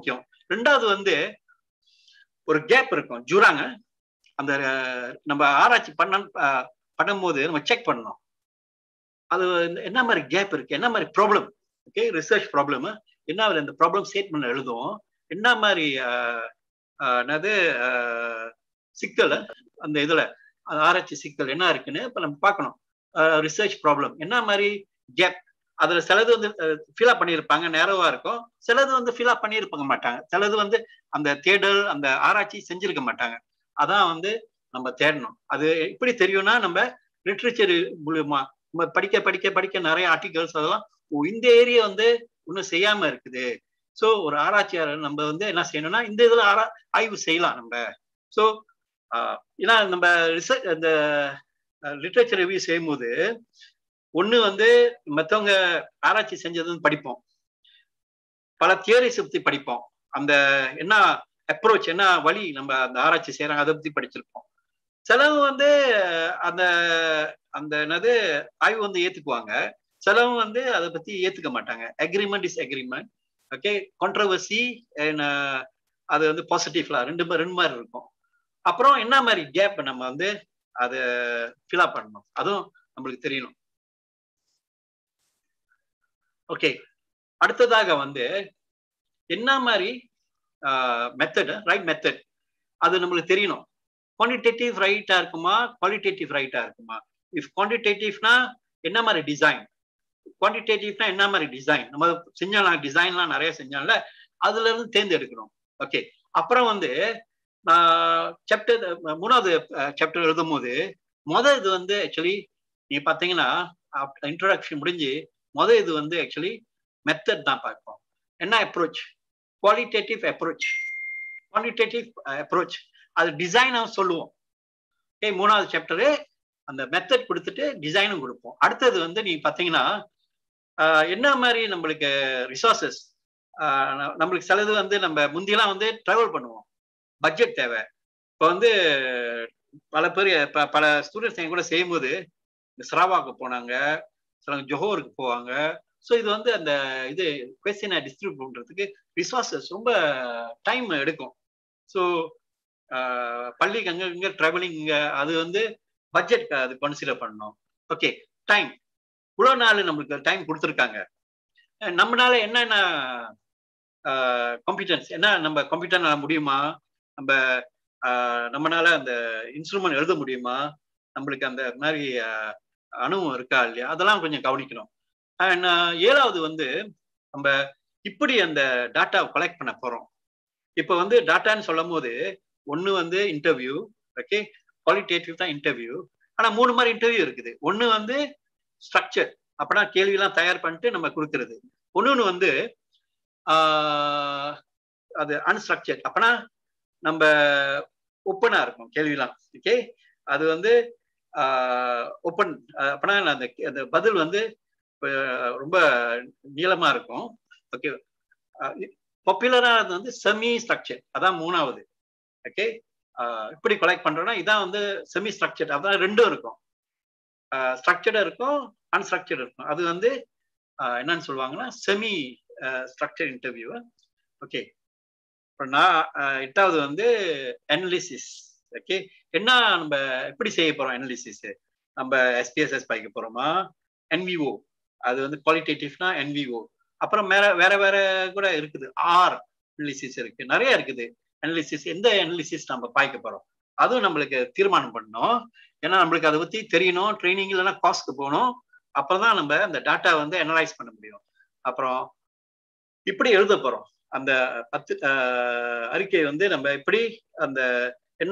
ரெண்டாவது வந்து ஒரு கேப் இருக்கும் ஜூராங்க அந்த அஹ், நம்ம ஆராய்ச்சி பண்ண அஹ், பண்ணும்போது நம்ம செக் பண்ணணும் அது என்ன மாதிரி கேப் இருக்கு என்ன மாதிரி ப்ராப்ளம் ஓகே ரிசர்ச் ப்ராப்ளம் என்ன அதுல இந்த ப்ராப்ளம் ஸ்டேட்மெண்ட் எழுதும் என்ன மாதிரி அஹ், அஹ், என்னது அஹ், சிக்கல் அந்த இதுல அந்த ஆராய்ச்சி சிக்கல் என்ன இருக்குன்னு இப்ப நம்ம பார்க்கணும் ரிசர்ச் ப்ராப்ளம் என்ன மாதிரி கேப் அதுல சிலது வந்து ஃபில்அப் பண்ணியிருப்பாங்க நேரவா இருக்கும் சிலது வந்து ஃபில்அப் பண்ணியிருப்பாங்க மாட்டாங்க சிலது வந்து அந்த தேடல் அந்த ஆராய்ச்சி செஞ்சிருக்க மாட்டாங்க அதான் வந்து நம்ம தேடணும் அது எப்படி தெரியும்னா நம்ம லிட்ரேச்சர் மூலியமா நம்ம படிக்க படிக்க படிக்க நிறைய ஆர்டிகல்ஸ் அதெல்லாம் ஓ, இந்த ஏரியா வந்து இன்னும் செய்யாம இருக்குது சோ ஒரு ஆராய்ச்சியாளர் நம்ம வந்து என்ன செய்யணும்னா இந்த இதுல ஆரா ஆய்வு செய்யலாம் நம்ம சோ ஏன்னா நம்ம ரிசர்ச் அந்த லிட்ரேச்சர் ரிவ்யூ செய்யும்போது ஒண்ணு வந்து மத்தவங்க ஆராய்ச்சி செஞ்சதுன்னு படிப்போம் பல தியரிஸ் பத்தி படிப்போம் அந்த என்ன அப்ரோச் என்ன வழி நம்ம அந்த ஆராய்ச்சி செய்யறாங்க அதை பத்தி படிச்சிருப்போம் சிலவங்க வந்து அந்த அந்த என்னது ஆய்வு வந்து ஏத்துக்குவாங்க சிலவங்க வந்து அதை பத்தி ஏத்துக்க மாட்டாங்க agreement is agreement okay controversy அது வந்து பாசிட்டிவ்ல ரெண்டு மா- ரெண்டு மாதிரி இருக்கும் அப்புறம் என்ன மாதிரி கேப் நம்ம வந்து அதை ஃபில்அப் பண்ணணும் அதுவும் நம்மளுக்கு தெரியணும் ஓகே அடுத்ததாக வந்து என்ன மாதிரி மெத்தட் ரைட் மெத்தட் அது நம்மளுக்கு தெரியணும் குவான்டிடேட்டிவ் ரைட்டா இருக்குமா குவாலிட்டேட்டிவ் ரைட்டா இருக்குமா இஃப் குவான்டிடேட்டிவ்னா என்ன மாதிரி டிசைன் குவான்டிடேட்டிவ்னா என்ன மாதிரி டிசைன் நம்ம செஞ்சோம்ல டிசைன்லாம் நிறைய செஞ்சோம்ல அதுல இருந்து தேர்ந்தெடுக்கணும் ஓகே அப்புறம் வந்து நான் சாப்டர் மூணாவது சாப்டர் எழுதும் போது மொதல் இது வந்து ஆக்சுவலி நீங்க பாத்தீங்கன்னா இன்ட்ரோடக்ஷன் முடிஞ்சு மொதல் இது வந்து ஆக்சுவலி மெத்தட் தான் பார்ப்போம் என்ன approach qualitative approach quantitative approach அது டிசைனாக சொல்லுவோம் ஓகே மூணாவது சாப்டரு அந்த மெத்தட் கொடுத்துட்டு டிசைனும் கொடுப்போம் அடுத்தது வந்து நீங்க பாத்தீங்கன்னா ஆஹ் என்ன மாதிரி நம்மளுக்கு ரிசோர்சஸ் நம்மளுக்கு சிலது வந்து நம்ம முந்தியெல்லாம் வந்து ட்ராவல் பண்ணுவோம் பட்ஜெட் தேவை இப்போ வந்து பல பேர் ப- பல ஸ்டூடெண்ட்ஸ் என் கூட செய்யும்போது இந்த சராவாக்கு போனாங்க சிலவங்க ஜொஹோருக்கு போவாங்க ஸோ இது வந்து அந்த இது கொஸ்டினை டிஸ்ட்ரிபியூட் பண்றதுக்கு ரிசோர்சஸ் ரொம்ப டைம் எடுக்கும் ஸோ பள்ளிக்கு அங்க இங்க ட்ராவலிங் அது வந்து பட்ஜெட் அது கன்சிடர் பண்ணணும் ஓகே டைம் இவ்வளோ நாள் நம்மளுக்கு டைம் கொடுத்துருக்காங்க அஹ் நம்மளால என்னென்ன காம்பிடன்ஸ் என்ன நம்ம கம்ப்யூட்டர்னால முடியுமா நம்ம ஆஹ் நம்மனால அந்த இன்ஸ்ட்ருமெண்ட் எழுத முடியுமா நம்மளுக்கு அந்த மாதிரி ஆஹ் அனுபவம் இருக்கா இல்லையா அதெல்லாம் கொஞ்சம் கவனிக்கணும் அண்ட் ஏழாவது வந்து நம்ம இப்படி அந்த டாட்டாவை கலெக்ட் பண்ண போறோம் இப்போ வந்து டாட்டான்னு சொல்லும் போது ஒன்று வந்து இன்டர்வியூ ஓகே குவாலிட்டேட்டிவ் தான் இன்டர்வியூ ஆனா மூணு மாதிரி இன்டர்வியூ இருக்குது ஒன்று வந்து ஸ்ட்ரக்சர் அப்பனா கேள்வியெல்லாம் தயார் பண்ணிட்டு நம்ம கொடுக்கறது ஒன்னொன்று வந்து ஆஹ் அது அன்ஸ்ட்ரக்சர்ட் அப்பனா நம்ம ஓப்பனா இருக்கும் கேள்விலாம் ஓகே அது வந்து ஓப்பன் அப்பனா அந்த அந்த பதில் வந்து அஹ், ரொம்ப நீளமா இருக்கும் ஓகே பாப்புலரா வந்து செமி ஸ்ட்ரக்சர் அதான் மூணாவது ஓகே இப்படி கலெக்ட் பண்றோம்னா இதான் வந்து செமி ஸ்ட்ரக்சர்ட் அதான் ரெண்டும் இருக்கும் ஸ்ட்ரக்சர்டா இருக்கும் அன்ஸ்ட்ரக்சர்ட் இருக்கும் அது வந்து ஆஹ் என்னன்னு சொல்லுவாங்கன்னா செமி ஸ்ட்ரக்சர் இன்டர்வியூ ஓகே இப்போ நான் ஆஹ் எட்டாவது வந்து அனலிசிஸ் ஓகே என்ன நம்ம எப்படி செய்ய போறோம் அனலிசிஸ் நம்ம எஸ்பிஎஸ்எஸ் படிக்க போறோமா என்விஓ அது வந்து குவாலிட்டேட்டிவ்னா என்விஓ அப்புறம் வேற வேற வேற கூட இருக்குது ஆர் அனலிசிஸ் இருக்கு நிறைய இருக்குது அனலிசிஸ் எந்த அனலிசிஸ் நம்ம பாய்க்க போறோம் அதுவும் நம்மளுக்கு தீர்மானம் பண்ணணும் ஏன்னா நம்மளுக்கு அதை பத்தி தெரியணும் ட்ரைனிங் இல்லைன்னா காஸ்க்கு போகணும் அப்பதான் நம்ம அந்த டாட்டா வந்து அனலைஸ் பண்ண முடியும் அப்புறம் இப்படி எழுத போறோம் அந்த பத்து ஆஹ், அறிக்கை வந்து நம்ம எப்படி அந்த என்ன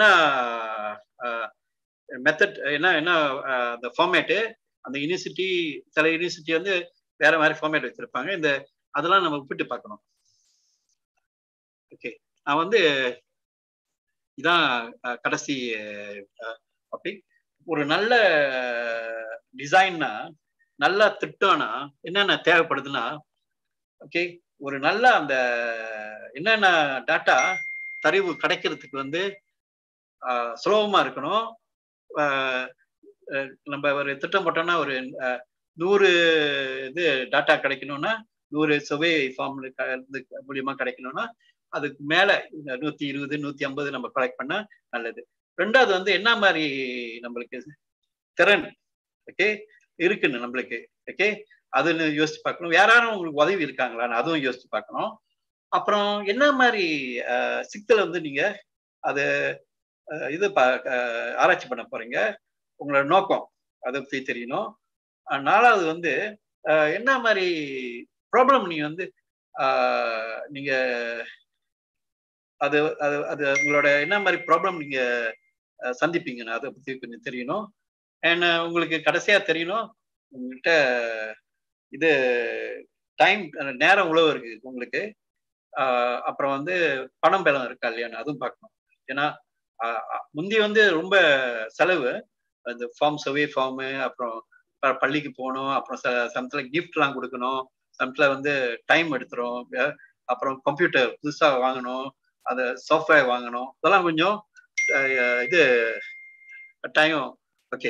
மெத்தட் என்ன என்ன ஆஹ், அந்த ஃபார்மேட்டு அந்த யூனிவர்சிட்டி சில யூனிவர்சிட்டி வந்து வேற மாதிரி ஃபார்மேட் வச்சிருப்பாங்க இந்த அதெல்லாம் நம்ம ஒப்பிட்டு பார்க்கணும் ஓகே நான் வந்து இதான் அஹ், கடைசி டாபிக் ஒரு நல்ல டிசைன்னா நல்ல திட்டம்னா என்னென்ன தேவைப்படுதுன்னா ஓகே ஒரு நல்ல அந்த என்னென்ன டாட்டா தரவு கிடைக்கிறதுக்கு வந்து ஆஹ், சுலபமா இருக்கணும் ஆஹ், அஹ், நம்ம ஒரு திட்டம் போட்டோம்னா ஒரு அஹ், நூறு இது டாட்டா கிடைக்கணும்னா நூறு சுவை ஃபார்ம் மூலியமா கிடைக்கணும்னா அதுக்கு மேல இந்த நூத்தி இருபது நூத்தி ஐம்பது நம்ம கலெக்ட் பண்ணா நல்லது ரெண்டாவது வந்து என்ன மாதிரி நம்மளுக்கு திறன் ஓகே இருக்குன்னு நம்மளுக்கு ஓகே அதுன்னு யோசிச்சு பார்க்கணும் வேற யாரும் உங்களுக்கு உதவி இருக்காங்களான்னு அதுவும் யோசிச்சு பார்க்கணும் அப்புறம் என்ன மாதிரி அஹ், சிக்கலை வந்து நீங்க அது அஹ், இது பா- அஹ், ஆராய்ச்சி பண்ண போறீங்க உங்களோட நோக்கம் அதை பத்தி தெரியணும் அஹ், நாலாவது வந்து அஹ், என்ன மாதிரி ப்ராப்ளம் நீங்க வந்து அஹ், நீங்க அது அது அது உங்களோட என்ன மாதிரி ப்ராப்ளம் நீங்க அஹ், சந்திப்பீங்கன்னு அதை பத்தி கொஞ்சம் தெரியணும் அண்ட் உங்களுக்கு கடைசியா தெரியணும் உங்கள்கிட்ட இது டைம் நேரம் உழவு இருக்கு உங்களுக்கு ஆஹ் அப்புறம் வந்து பணம் பலம் இருக்கா இல்லையான்னு அதுவும் பார்க்கணும் ஏன்னா ஆஹ் ஆஹ் முந்தி வந்து ரொம்ப செலவு அந்த ஃபார்ம் சர்வே ஃபார்மு அப்புறம் ப- பள்ளிக்கு போகணும் அப்புறம் ச சமயத்தில் கிஃப்ட்லாம் கொடுக்கணும் சமயத்தில் வந்து டைம் எடுத்துரும் அஹ் அப்புறம் கம்ப்யூட்டர் புதுசாக வாங்கணும் அதை சாஃப்ட்வேர் வாங்கணும் இதெல்லாம் கொஞ்சம் அஹ் இது டைம் ஓகே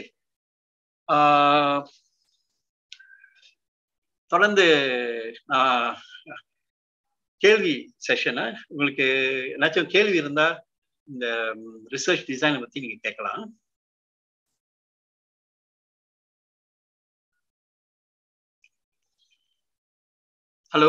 தொடர்ந்து நான் கேள்வி செஷனை உங்களுக்கு ஏதாச்சும் கேள்வி இருந்தா இந்த ரிசர்ச் டிசைனை பத்தி நீங்க கேட்கலாம் ஹலோ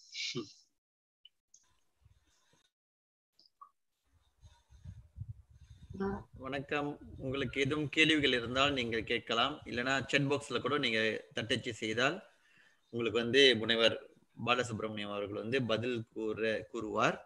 வணக்கம் உங்களுக்கு எதுவும் கேள்விகள் இருந்தால் நீங்கள் கேட்கலாம் இல்லைனா செட் பாக்ஸ்ல கூட நீங்க தட்டச்சு செய்தால் உங்களுக்கு வந்து முனைவர் பாலசுப்ரமணியம் அவர்கள் வந்து பதில் கூற கூறுவார்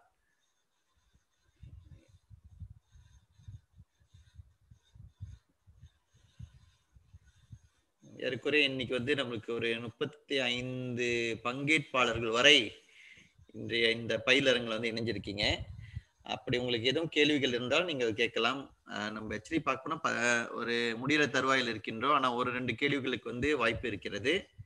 ஏறக்குறைய இன்னைக்கு வந்து நம்மளுக்கு ஒரு முப்பத்தி ஐந்து பங்கேற்பாளர்கள் வரை இன்றைய இந்த பயிலரங்கில் வந்து இணைஞ்சிருக்கீங்க அப்படி உங்களுக்கு எதுவும் கேள்விகள் இருந்தால் நீங்கள் கேட்கலாம் அஹ் நம்ம ஆக்சுவலி பார்க்கணும் ஒரு முடிகிற தருவாயில் இருக்கின்றோம் ஆனால் ஒரு ரெண்டு கேள்விகளுக்கு வந்து வாய்ப்பு இருக்கிறது